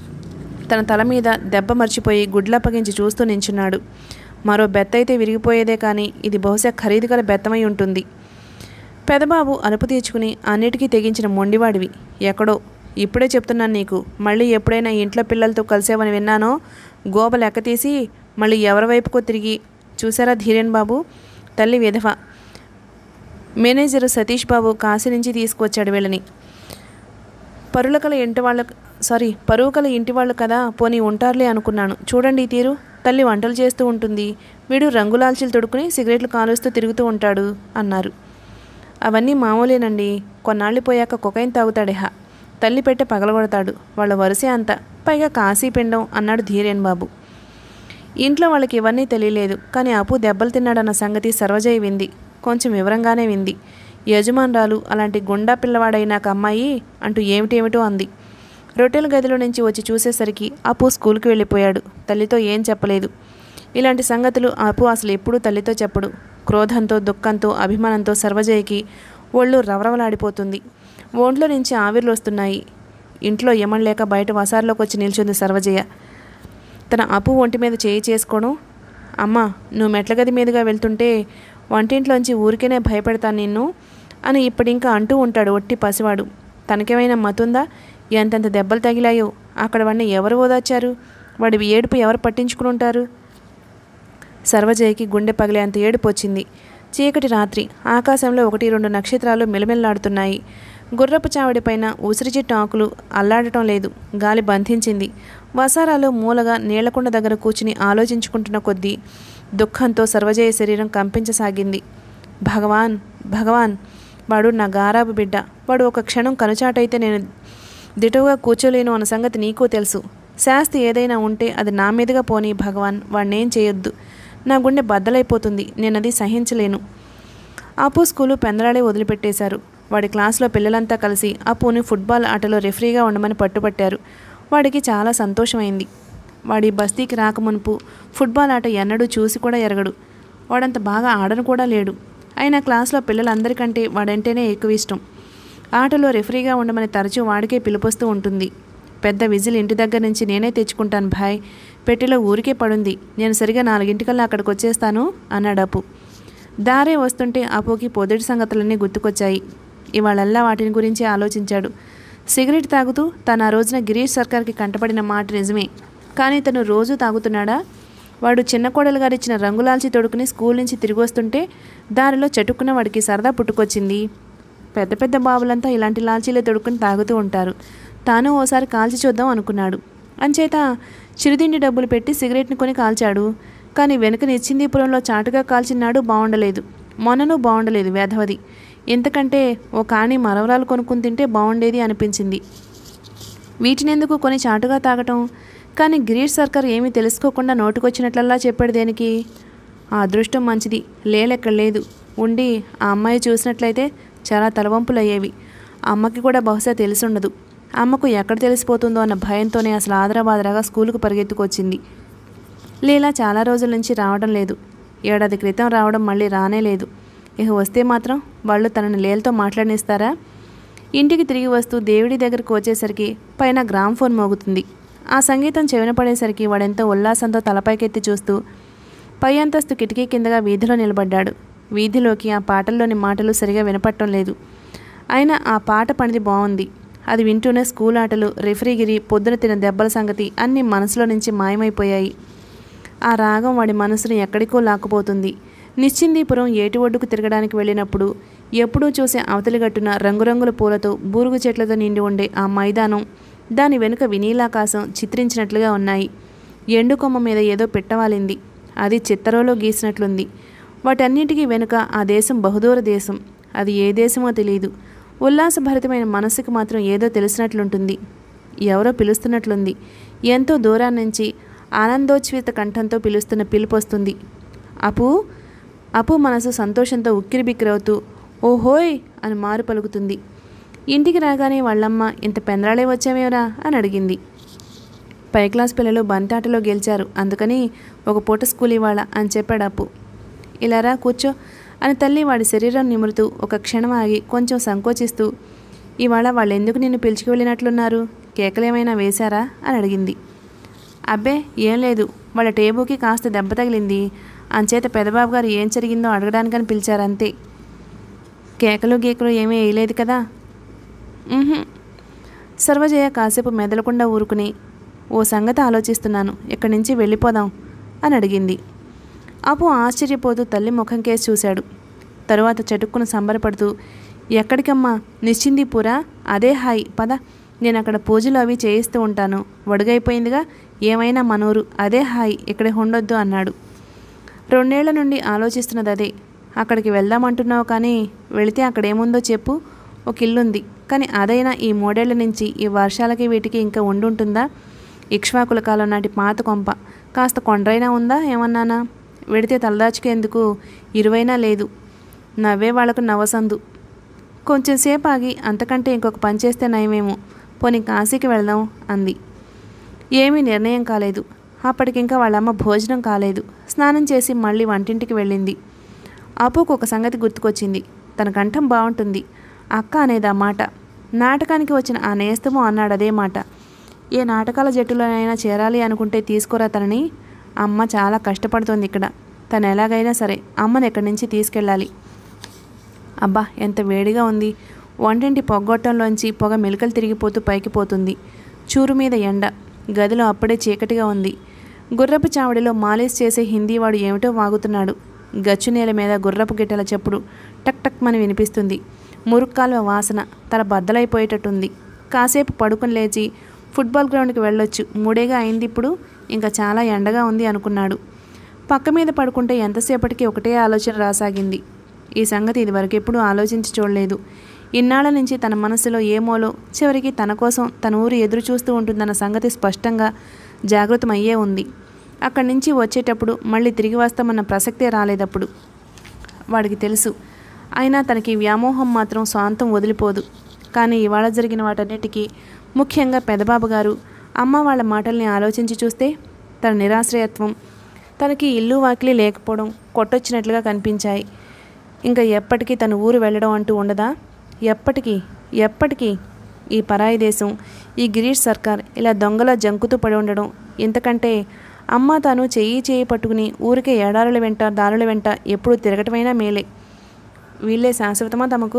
తన తల మీద దెబ్బ మర్చిపోయి గుడ్లప్పగించి చూస్తూ నించున్నాడు మరో బెత్త అయితే విరిగిపోయేదే కానీ ఇది బహుశా ఖరీదు గల బెత్తమై ఉంటుంది పెదబాబు అలుపు తీర్చుకుని అన్నిటికీ తెగించిన మొండివాడివి ఎక్కడో ఇప్పుడే చెప్తున్నాను నీకు మళ్ళీ ఎప్పుడైనా ఇంట్లో పిల్లలతో కలిసేవని విన్నానో గోబ లెక్క తీసి మళ్ళీ ఎవరి వైపుకో తిరిగి చూసారా ధీరేన్ బాబు తల్లి విధవ మేనేజర్ సతీష్ బాబు కాశీ నుంచి తీసుకొచ్చాడు వీళ్ళని పరులకల ఇంటి వాళ్ళ సారీ పరువు కల ఇంటి వాళ్ళు కదా పోనీ ఉంటారులే అనుకున్నాను చూడండి ఈ తీరు తల్లి వంటలు చేస్తూ ఉంటుంది వీడు రంగులాల్చీలు తొడుక్కుని సిగరెట్లు కాలుస్తూ తిరుగుతూ ఉంటాడు అన్నారు అవన్నీ మామూలేనండి కొన్నాళ్ళు పోయాక కొకైన్ తాగుతాడేహ తల్లి పెట్టె పగలగొడతాడు వాళ్ళ వరుసే అంత పైగా కాశీ పిండం అన్నాడు ధీరేన్ బాబు ఇంట్లో వాళ్ళకి ఇవన్నీ తెలియలేదు కానీ అపు దెబ్బలు తిన్నాడన్న సంగతి సర్వజయ వింది కొంచెం వివరంగానే వింది యజమానురాలు అలాంటి గుండా పిల్లవాడైనాక అమ్మాయి అంటూ ఏమిటేమిటో అంది రొట్టెల గదిలో నుంచి వచ్చి చూసేసరికి అపు స్కూల్కి వెళ్ళిపోయాడు తల్లితో ఏం చెప్పలేదు ఇలాంటి సంగతులు అపు అసలు ఎప్పుడూ తల్లితో చెప్పడు క్రోధంతో దుఃఖంతో అభిమానంతో సర్వజయకి ఒళ్ళు రవరవలాడిపోతుంది ఒంట్లో నుంచి ఆవిర్లు వస్తున్నాయి ఇంట్లో ఎమడలేక బయట వసార్లోకి వచ్చి నిల్చుంది సర్వజయ తన అప్పు ఒంటి మీద చేయి చేసుకోవడం అమ్మ నువ్వు మెట్లగది మీదుగా వెళ్తుంటే వంటింట్లోంచి ఊరికేనే భయపెడతాను నిన్ను అని ఇప్పుడింకా అంటూ ఉంటాడు ఒట్టి పసివాడు తనకేమైనా మతుందా ఎంతెంత దెబ్బలు తగిలాయో అక్కడ వాడిని ఎవరు ఓదార్చారు వాడి ఏడుపు ఎవరు పట్టించుకుని ఉంటారు సర్వజయకి గుండె పగిలేంత ఏడుపు వచ్చింది చీకటి రాత్రి ఆకాశంలో ఒకటి రెండు నక్షత్రాలు మెలమెల్లాడుతున్నాయి గుర్రపు చావడిపైన ఉసిరి చెట్టు ఆకులు అల్లాడటం లేదు గాలి బంధించింది వసారాలో మూలగా నీళ్లకుండ దగ్గర కూర్చుని ఆలోచించుకుంటున్న కొద్దీ దుఃఖంతో సర్వజయ శరీరం కంపించసాగింది భగవాన్ భగవాన్ వాడు నా గారాబు బిడ్డ వాడు ఒక క్షణం కనుచాటైతే నేను దిటువుగా కూర్చోలేను అన్న సంగతి నీకు తెలుసు శాస్తి ఏదైనా ఉంటే అది నా మీదుగా పోనీ భగవాన్ వాడినేం చేయొద్దు నా గుండె బద్దలైపోతుంది నేను అది సహించలేను అప్పు స్కూలు పెందరాడే వదిలిపెట్టేశారు వాడి క్లాస్లో పిల్లలంతా కలిసి అప్పుని ఫుట్బాల్ ఆటలో రెఫరీగా ఉండమని పట్టుపట్టారు వాడికి చాలా సంతోషమైంది వాడి బస్తీకి రాకమునుపు ఫుట్బాల్ ఆట ఎన్నడూ చూసి కూడా ఎరగడు వాడంత బాగా ఆడను కూడా లేడు అయినా క్లాస్లో పిల్లలందరికంటే వాడంటేనే ఎక్కువ ఇష్టం ఆటలో రెఫరీగా ఉండమని తరచూ వాడికే పిలుపొస్తూ ఉంటుంది పెద్ద విజిల్ ఇంటి దగ్గర నుంచి నేనే తెచ్చుకుంటాను భాయ్ పెట్టెలో ఊరికే పడుంది నేను సరిగా నాలుగింటికల్లా అక్కడికి వచ్చేస్తాను అన్నాడు అప్పు దారే వస్తుంటే అప్పుకి పొదటి సంగతులన్నీ గుర్తుకొచ్చాయి ఇవాళల్లా వాటిని గురించి ఆలోచించాడు సిగరెట్ తాగుతూ తను ఆ రోజున గిరీష్ సర్కార్కి కంటపడిన మాట నిజమే కానీ తను రోజు తాగుతున్నాడా వాడు చిన్న కోడలు గారు ఇచ్చిన రంగులాల్చి తొడుకుని స్కూల్ నుంచి తిరిగి వస్తుంటే దారిలో చటుక్కున వాడికి సరదా పుట్టుకొచ్చింది పెద్ద పెద్ద బాబులంతా ఇలాంటి లాల్చీలే తొడుక్కుని తాగుతూ ఉంటారు తాను ఓసారి కాల్చి చూద్దాం అనుకున్నాడు అంచేత చిరుతిండి డబ్బులు పెట్టి సిగరెట్ని కొని కాల్చాడు కానీ వెనుక నిశ్చిందీపురంలో చాటుగా కాల్చినాడు బాగుండలేదు మొన్నను బాగుండలేదు వేధవది ఎంతకంటే ఓ కాణి మరవరాలు కొనుక్కుని తింటే బాగుండేది అనిపించింది వీటినెందుకు కొని చాటుగా తాగటం కానీ గిరీష్ సర్కార్ ఏమీ తెలుసుకోకుండా నోటుకొచ్చినట్లల్లా చెప్పాడు దేనికి ఆ అదృష్టం మంచిది లేలెక్కడ లేదు ఉండి ఆ అమ్మాయి చూసినట్లయితే చాలా తలవంపులు అయ్యేవి అమ్మకి కూడా బహుశా తెలిసుండదు అమ్మకు ఎక్కడ తెలిసిపోతుందో అన్న భయంతోనే అసలు ఆదరాబాదరాగా స్కూలుకు పరిగెత్తుకొచ్చింది లీలా చాలా రోజుల నుంచి రావడం లేదు ఏడాది క్రితం రావడం మళ్ళీ రానే లేదు ఇక వస్తే మాత్రం వాళ్ళు తనని లేలతో మాట్లాడనిస్తారా ఇంటికి తిరిగి వస్తూ దేవుడి దగ్గరకు వచ్చేసరికి పైన గ్రామ్ ఫోన్ మోగుతుంది ఆ సంగీతం చెవిన పడేసరికి వాడెంతో ఉల్లాసంతో తలపైకెత్తి చూస్తూ పై అంతస్తు కిటికీ కిందగా వీధిలో నిలబడ్డాడు వీధిలోకి ఆ పాటల్లోని మాటలు సరిగా వినపట్టం లేదు అయినా ఆ పాట పనిది బాగుంది అది వింటూనే స్కూల్ ఆటలు రెఫరీగిరి పొద్దున తిన దెబ్బల సంగతి అన్నీ మనసులో నుంచి మాయమైపోయాయి ఆ రాగం వాడి మనసును ఎక్కడికో లాక్కుపోతుంది నిశ్చిందీపురం ఏటి ఒడ్డుకు తిరగడానికి వెళ్ళినప్పుడు ఎప్పుడూ చూసే అవతలి గట్టున రంగురంగుల పూలతో బూరుగు చెట్లతో నిండి ఉండే ఆ మైదానం దాని వెనుక వినీలాకాశం చిత్రించినట్లుగా ఉన్నాయి ఎండు కొమ్మ మీద ఏదో పెట్టవాలింది అది చిత్తరోలో గీసినట్లుంది వాటన్నిటికీ వెనుక ఆ దేశం బహుదూర దేశం అది ఏ దేశమో తెలియదు ఉల్లాసభరితమైన మనసుకు మాత్రం ఏదో తెలిసినట్లుంటుంది ఎవరో పిలుస్తున్నట్లుంది ఎంతో దూరాన్నించి ఆనందోచ్ఛ్విత కంఠంతో పిలుస్తున్న పిలుపు వస్తుంది అపు అపు మనసు సంతోషంతో ఉక్కిరిబిక్కిరవుతూ ఓహోయ్ అని మారు పలుకుతుంది ఇంటికి రాగానే వాళ్ళమ్మ ఇంత పెందరాళే వచ్చావేవరా అని అడిగింది పై క్లాస్ పిల్లలు బంతాటలో గెలిచారు అందుకని ఒక పూట స్కూల్ ఇవాళ అని చెప్పాడు అప్పు ఇలా రా కూర్చో అని తల్లి వాడి శరీరం నిమురుతూ ఒక క్షణం ఆగి కొంచెం సంకోచిస్తూ ఇవాళ వాళ్ళు ఎందుకు నిన్ను పిలుచుకు వెళ్ళినట్లున్నారు కేకలేమైనా వేశారా అని అడిగింది అబ్బే ఏం లేదు వాళ్ళ టేబుల్కి కాస్త దెబ్బ తగిలింది అంచేత పెదబాబు గారు ఏం జరిగిందో అడగడానికని పిలిచారంతే కేకలు గీకలు ఏమీ వేయలేదు కదా "ఉహుం." సర్వజయ కాసేపు మెదలకుండా ఊరుకుని ఓ సంగతి ఆలోచిస్తున్నాను ఇక్కడి నుంచి వెళ్ళిపోదాం అని అడిగింది అపు ఆశ్చర్యపోతూ తల్లి ముఖం కేసి చూశాడు తరువాత చటుక్కున సంబరపడుతూ ఎక్కడికమ్మా నిశ్చిందిపురా అదే హాయ్ పద నేను అక్కడ పూజలు అవి చేయిస్తూ ఉంటాను వడుగైపోయిందిగా ఏమైనా మనూరు అదే హాయ్ ఇక్కడ ఉండొద్దు అన్నాడు రెండేళ్ల నుండి ఆలోచిస్తున్నది అదే అక్కడికి వెళ్దామంటున్నావు కానీ వెళితే అక్కడ ఏముందో చెప్పు ఒక ఇల్లుంది కానీ అదైనా ఈ మూడేళ్ల నుంచి ఈ వర్షాలకి వీటికి ఇంకా ఉండుంటుందా ఇక్ష్వాకుల కాలం నాటి పాత కొంప కాస్త కొండ్రైనా ఉందా ఏమన్నానా వెడితే తలదాచుకేందుకు ఇరువైనా లేదు నవ్వే వాళ్లకు నవసందు కొంచెం సేపు ఆగి అంతకంటే ఇంకొక పని చేస్తే నయమేమో పోనీ కాశీకి వెళ్దాం అంది ఏమీ నిర్ణయం కాలేదు అప్పటికింకా వాళ్ళమ్మ భోజనం కాలేదు స్నానం చేసి మళ్ళీ వంటింటికి వెళ్ళింది అప్పుకు ఒక సంగతి గుర్తుకొచ్చింది తన కంఠం బాగుంటుంది అక్క అనేది ఆ మాట నాటకానికి వచ్చిన ఆ నేస్తము అన్నాడు అదే మాట ఏ నాటకాల జట్టులోనైనా చేరాలి అనుకుంటే తీసుకోరా తనని అమ్మ చాలా కష్టపడుతోంది ఇక్కడ తను ఎలాగైనా సరే అమ్మని ఎక్కడి నుంచి తీసుకెళ్ళాలి అబ్బా ఎంత వేడిగా ఉంది వంటింటి పొగ్గొట్టంలోంచి పొగ మెలికలు తిరిగిపోతూ పైకి పోతుంది చూరు మీద ఎండ గదిలో అప్పుడే చీకటిగా ఉంది గుర్రపు చావడిలో మాలిష్ చేసే హిందీవాడు ఏమిటో వాగుతున్నాడు గచ్చు నేల మీద గుర్రపు గిట్టల చెప్పుడు టక్ టక్ మని వినిపిస్తుంది మురుక్కాల్వ వాసన తల బద్దలైపోయేటట్టుంది కాసేపు పడుకుని లేచి ఫుట్బాల్ గ్రౌండ్కి వెళ్ళొచ్చు మూడేగా అయింది ఇప్పుడు ఇంకా చాలా ఎండగా ఉంది అనుకున్నాడు పక్క మీద పడుకుంటే ఎంతసేపటికి ఒకటే ఆలోచన రాసాగింది ఈ సంగతి ఇదివరకు ఎప్పుడూ ఆలోచించి చూడలేదు ఇన్నాళ్ల నుంచి తన మనసులో ఏమోలో చివరికి తన కోసం తన ఊరు ఎదురు చూస్తూ ఉంటుందన్న సంగతి స్పష్టంగా జాగృతమయ్యే ఉంది అక్కడి నుంచి వచ్చేటప్పుడు మళ్ళీ తిరిగి వస్తామన్న ప్రసక్తే రాలేదప్పుడు వాడికి తెలుసు అయినా తనకి వ్యామోహం మాత్రం స్వాంతం వదిలిపోదు కానీ ఇవాళ జరిగిన వాటన్నిటికీ ముఖ్యంగా పెదబాబు గారు అమ్మ వాళ్ళ మాటల్ని ఆలోచించి చూస్తే తన నిరాశ్రయత్వం తనకి ఇల్లు వాకిలి లేకపోవడం కొట్టొచ్చినట్లుగా కనిపించాయి ఇంకా ఎప్పటికీ తన ఊరు వెళ్ళడం అంటూ ఉండదా ఎప్పటికీ ఎప్పటికీ ఈ పరాయి దేశం ఈ గిరీష్ సర్కార్ ఇలా దొంగలా జంకుతూ పడి ఉండడం ఇంతకంటే అమ్మ తాను చెయ్యి చేయి పట్టుకుని ఊరికే ఏడారుల వెంట దారుల వెంట ఎప్పుడు తిరగటమైనా మేలే వీళ్ళే శాశ్వతమా తమకు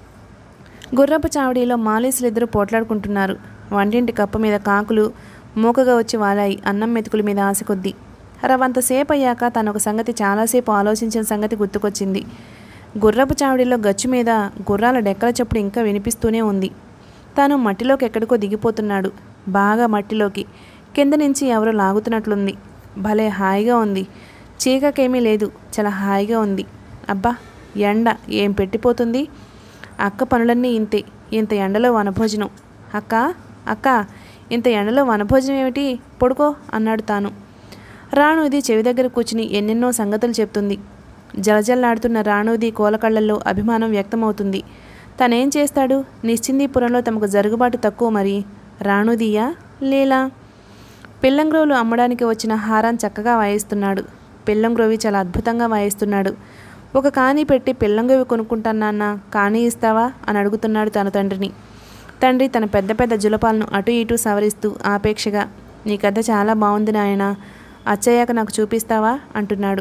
గుర్రపు చావడిలో మాలీసులు ఇద్దరు పోట్లాడుకుంటున్నారు వంటింటి కప్ప మీద కాకులు మూకగా వచ్చి వాలాయి అన్నం మెతుకుల మీద ఆశ కొద్దీ రవంతసేపు అయ్యాక తను ఒక సంగతి చాలాసేపు ఆలోచించిన సంగతి గుర్తుకొచ్చింది గుర్రపు చావడిలో గచ్చు మీద గుర్రాల డెక్కల చప్పుడు ఇంకా వినిపిస్తూనే ఉంది తాను మట్టిలోకి ఎక్కడికో దిగిపోతున్నాడు బాగా మట్టిలోకి కింద నుంచి ఎవరో లాగుతున్నట్లుంది భలే హాయిగా ఉంది చీకకేమీ లేదు చాలా హాయిగా ఉంది అబ్బా ఎండ ఏం పెట్టిపోతుంది అక్క పనులన్నీ ఇంతే ఇంత ఎండలో వనభోజనం అక్క అక్క ఇంత ఎండలో వనభోజనం ఏమిటి పడుకో అన్నాడు తాను రాణుది చెవి దగ్గర కూర్చుని ఎన్నెన్నో సంగతులు చెప్తుంది జలజల్లాడుతున్న రాణుది కోలకళ్ళల్లో అభిమానం వ్యక్తమవుతుంది తనేం చేస్తాడు నిశ్చిందీపురంలో తమకు జరుగుబాటు తక్కువ మరి రాణుదియా లేలా పిల్లంగ్రోలు అమ్మడానికి వచ్చిన హారం చక్కగా వాయిస్తున్నాడు పిల్లంగ్రోవి చాలా అద్భుతంగా వాయిస్తున్నాడు ఒక కాని పెట్టి పిల్లంగోవి కొనుక్కుంటాను నాన్న కానీ ఇస్తావా అని అడుగుతున్నాడు తన తండ్రిని తండ్రి తన పెద్ద పెద్ద జులపాలను అటు ఇటు సవరిస్తూ ఆపేక్షగా నీ కథ చాలా బాగుంది నాయన అచ్చయ్యాక నాకు చూపిస్తావా అంటున్నాడు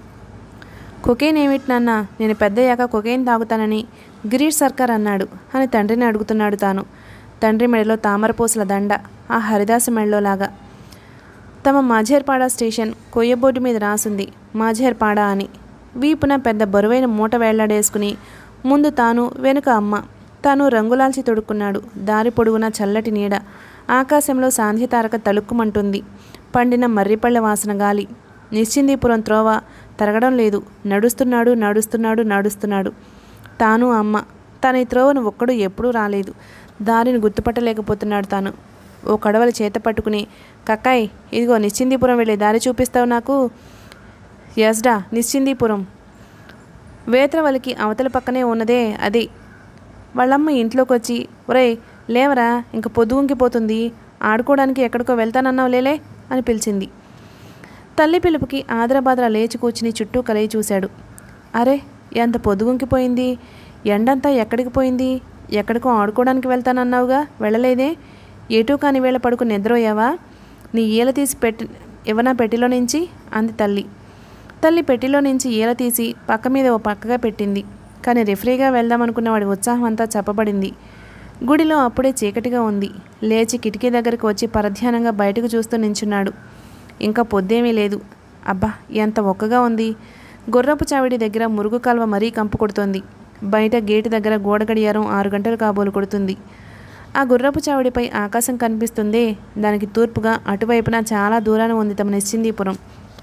కొకేన్ ఏమిటి నాన్న నేను పెద్దయ్యాక కొకేన్ తాగుతానని గిరీష్ సర్కార్ అన్నాడు అని తండ్రిని అడుగుతున్నాడు తాను తండ్రి మెడలో తామరపూసల దండ ఆ హరిదాసు మెడలోలాగా తమ మాఝేర్పాడ స్టేషన్ కొయ్యబోర్డు మీద రాసుంది మాఝేర్పాడ అని వీపున పెద్ద బరువైన మూట వేళ్లాడేసుకుని ముందు తాను వెనుక అమ్మ తాను రంగులాల్చి తొడుక్కున్నాడు దారి పొడుగున చల్లటి నీడ ఆకాశంలో సాంధ్యతారక తలుక్కుమంటుంది పండిన మర్రిపళ్ళ వాసన గాలి నిశ్చిందీపురం త్రోవ తరగడం లేదు నడుస్తున్నాడు నడుస్తున్నాడు నడుస్తున్నాడు తాను అమ్మ తన ఈ త్రోవను ఒక్కడు ఎప్పుడూ రాలేదు దారిని గుర్తుపట్టలేకపోతున్నాడు తాను ఓ కడవలు చేత పట్టుకుని కక్కాయ్ ఇదిగో నిశ్చిందీపురం వెళ్ళే దారి చూపిస్తావు నాకు ఎస్డా నిశ్చిందీపురం వేత్రవలికి అవతల పక్కనే ఉన్నదే అది వాళ్ళమ్మ ఇంట్లోకి వచ్చి ఒరేయ్ లేవరా ఇంక పొద్దుగుంకిపోతుంది ఆడుకోవడానికి ఎక్కడికో వెళ్తానన్నావు లేలే అని పిలిచింది తల్లి పిలుపుకి ఆదరబాదర లేచి కూర్చుని చుట్టూ కలయి చూశాడు అరే ఎంత పొద్దుగుంకిపోయింది ఎండంతా ఎక్కడికి పోయింది ఎక్కడికో ఆడుకోవడానికి వెళ్తానన్నావుగా వెళ్ళలేదే ఎటూ కాని వేళ పడుకు నిద్రోయావా నీ ఈల తీసి పెట్టి ఇవ్వనా పెట్టిలో నుంచి అంది తల్లి తల్లి పెట్టిలో నుంచి ఈల తీసి పక్క మీద ఓ పక్కగా పెట్టింది కానీ రిఫ్రీగా వెళ్దామనుకున్న వాడి ఉత్సాహం అంతా చెప్పబడింది గుడిలో అప్పుడే చీకటిగా ఉంది లేచి కిటికీ దగ్గరకు వచ్చి పరధ్యానంగా బయటకు చూస్తూ నించున్నాడు ఇంకా పొద్దేమీ లేదు అబ్బా ఎంత ఒక్కగా ఉంది గుర్రపు చావిడి దగ్గర మురుగు కాల్వ మరీ కంపు కొడుతోంది బయట గేటు దగ్గర గోడ గడియారం ఆరు గంటలు కాబోలు కొడుతుంది ఆ గుర్రపు చావిడిపై ఆకాశం కనిపిస్తుందే దానికి తూర్పుగా అటువైపున చాలా దూరాన ఉంది తమ నిశ్చిందీపురం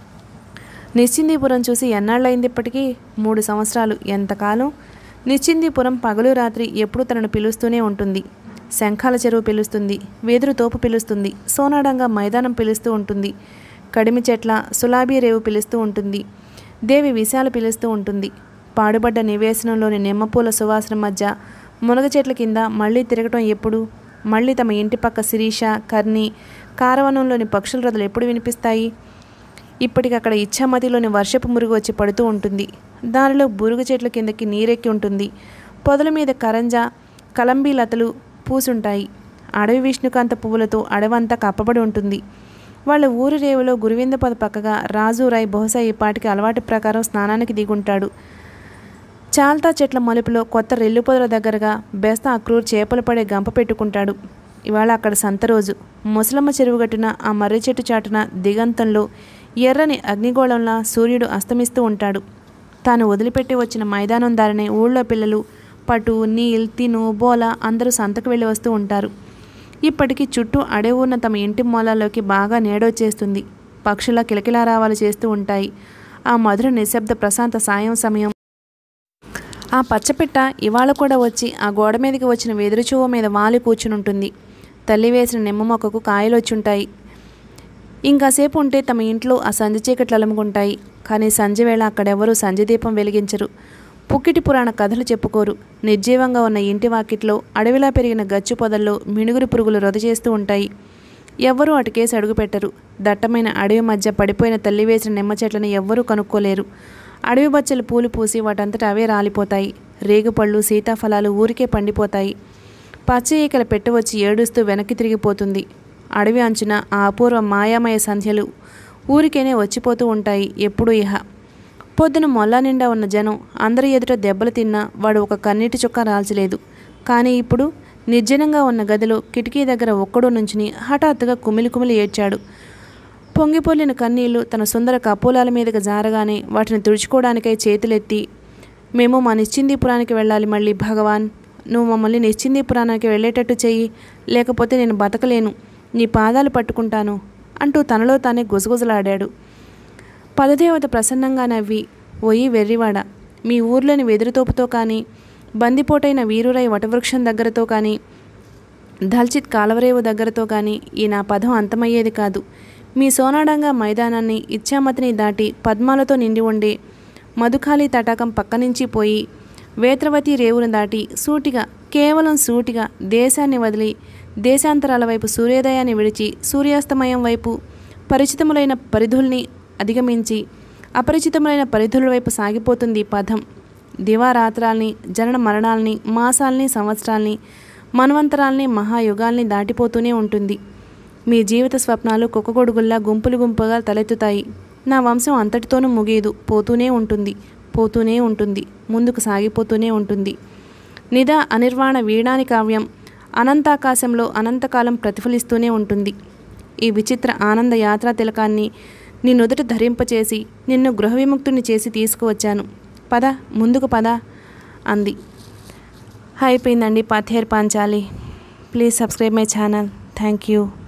నిశ్చిందీపురం చూసి ఎన్నాళ్ళయింది ఇప్పటికీ మూడు సంవత్సరాలు ఎంతకాలం నిశ్చిందీపురం పగలు రాత్రి ఎప్పుడూ తనను పిలుస్తూనే ఉంటుంది శంఖాల చెరువు పిలుస్తుంది వేదురు తోపు పిలుస్తుంది సోనాడంగా మైదానం పిలుస్తూ ఉంటుంది కడిమి చెట్ల సులాబీ రేవు పిలుస్తూ ఉంటుంది దేవి విశాలు పిలుస్తూ ఉంటుంది పాడుబడ్డ నివేశనంలోని నిమ్మపూల సువాసన మధ్య మునగ చెట్ల కింద మళ్ళీ తిరగటం ఎప్పుడు మళ్ళీ తమ ఇంటి పక్క శిరీష కర్ణి కారవనంలోని పక్షుల రథలు ఎప్పుడు వినిపిస్తాయి ఇప్పటికక్కడ ఇచ్ఛామతిలోని వర్షపు మురుగు వచ్చి పడుతూ ఉంటుంది దానిలో బురుగు చెట్ల కిందకి నీరెక్కి ఉంటుంది పొదల మీద కరంజ కలంబీ లతలు పూసుంటాయి అడవి విష్ణుకాంత పువ్వులతో అడవంతా కప్పబడి ఉంటుంది వాళ్ళ ఊరి రేవులో గురువిందపద పక్కగా రాజు రాయ్ బహుశా ఈ పాటికి అలవాటు ప్రకారం స్నానానికి దిగుంటాడు చాల్తా చెట్ల మలుపులో కొత్త రెల్లు పొదల దగ్గరగా బెస్త అక్రూర్ చేపలు పడే గంప పెట్టుకుంటాడు ఇవాళ అక్కడ సంత రోజు ముసలమ్మ చెరువు గట్టున ఆ మర్రి చెట్టు చాటున దిగంతంలో ఎర్రని అగ్నిగోళంలా సూర్యుడు అస్తమిస్తూ ఉంటాడు తాను వదిలిపెట్టి వచ్చిన మైదానం దారినే ఊళ్ళో పిల్లలు పటు నీల్ తిను బోల అందరూ సంతకు వెళ్ళి వస్తూ ఉంటారు ఇప్పటికీ చుట్టూ అడవి ఉన్న తమ ఇంటి మూలాల్లోకి బాగా నేడొచ్చేస్తుంది పక్షుల కిలకిలారావాలు చేస్తూ ఉంటాయి ఆ మధుర నిశ్శబ్ద ప్రశాంత సాయం సమయం ఆ పచ్చపిట్ట ఇవాళ కూడా వచ్చి ఆ గోడ మీదకి వచ్చిన వెదురుచువ్వ మీద వాలి కూర్చునుంటుంది తల్లి వేసిన నిమ్మ మొక్కకు కాయలు వచ్చుంటాయి ఇంకాసేపు ఉంటే తమ ఇంట్లో ఆ సంజ చీకట్లు అలుముకుంటాయి కానీ సంజ వేళ అక్కడెవరూ సంజ దీపం వెలిగించరు పుక్కిటి పురాణ కథలు చెప్పుకోరు నిర్జీవంగా ఉన్న ఇంటి వాకిట్లో అడవిలా పెరిగిన గచ్చు పొదల్లో మినుగురు పురుగులు రొద చేస్తూ ఉంటాయి ఎవ్వరూ అటుకేసి అడుగుపెట్టరు దట్టమైన అడవి మధ్య పడిపోయిన తల్లి వేసిన నిమ్మ చెట్లను ఎవ్వరూ కనుక్కోలేరు అడవి బచ్చలు పూలు పూసి వాటంతట అవే రాలిపోతాయి రేగుపళ్ళు సీతాఫలాలు ఊరికే పండిపోతాయి పచ్చ ఈకల పెట్ట వచ్చి ఏడుస్తూ వెనక్కి తిరిగిపోతుంది అడవి అంచున ఆ అపూర్వ మాయామయ సంధ్యలు ఊరికేనే వచ్చిపోతూ ఉంటాయి ఎప్పుడూ ఇహ పొద్దున మొల్ల నిండా ఉన్న జనం అందరి ఎదుట దెబ్బలు తిన్నా వాడు ఒక కన్నీటి చుక్క రాల్చలేదు కానీ ఇప్పుడు నిర్జనంగా ఉన్న గదిలో కిటికీ దగ్గర ఒక్కడో నుంచుని హఠాత్తుగా కుమిలి కుమిలి ఏడ్చాడు పొంగిపొల్లిన కన్నీళ్లు తన సుందర కపోలాల మీదకి జారగానే వాటిని తుడుచుకోవడానికై చేతులెత్తి మేము మా నిశ్చిందీపురానికి వెళ్ళాలి మళ్ళీ భగవాన్ నువ్వు మమ్మల్ని నిశ్చిందీపురానికి వెళ్ళేటట్టు చెయ్యి లేకపోతే నేను బతకలేను నీ పాదాలు పట్టుకుంటాను అంటూ తనలో తానే గుసగుసలాడాడు పదదేవత ప్రసన్నంగా నవ్వి ఓయి వెర్రివాడ మీ ఊర్లోని వెదురుతోపుతో కానీ బందిపోటైన వీరురై వటవృక్షం దగ్గరతో కానీ దల్చిత్ కాలవరేవు దగ్గరతో కానీ ఈ నా పదం అంతమయ్యేది కాదు మీ సోనాడంగా మైదానాన్ని ఇచ్చామతిని దాటి పద్మాలతో నిండి ఉండే మధుఖాళీ తటాకం పక్క నుంచి పోయి వేత్రవతి రేవును దాటి సూటిగా కేవలం సూటిగా దేశాన్ని వదిలి దేశాంతరాల వైపు సూర్యోదయాన్ని విడిచి సూర్యాస్తమయం వైపు పరిచితములైన పరిధుల్ని అధిగమించి అపరిచితములైన పరిధుల వైపు సాగిపోతుంది ఈ పదం దివారాత్రాల్ని జనన మరణాల్ని మాసాల్ని సంవత్సరాల్ని మన్వంతరాల్ని మహాయుగాల్ని దాటిపోతూనే ఉంటుంది మీ జీవిత స్వప్నాలు కుక్కగొడుగుల్లా గుంపులు గుంపుగా తలెత్తుతాయి నా వంశం అంతటితోనూ ముగియదు పోతూనే ఉంటుంది పోతూనే ఉంటుంది ముందుకు సాగిపోతూనే ఉంటుంది నిదా అనిర్వాణ వీణాని కావ్యం అనంతాకాశంలో అనంతకాలం ప్రతిఫలిస్తూనే ఉంటుంది ఈ విచిత్ర ఆనంద యాత్రా తిలకాన్ని నీ నుదుట ధరింపచేసి నిన్ను గృహ విముక్తుని చేసి తీసుకువచ్చాను పద ముందుకు పద అంది అయిపోయిందండి Pather Panchali please subscribe my channel thank you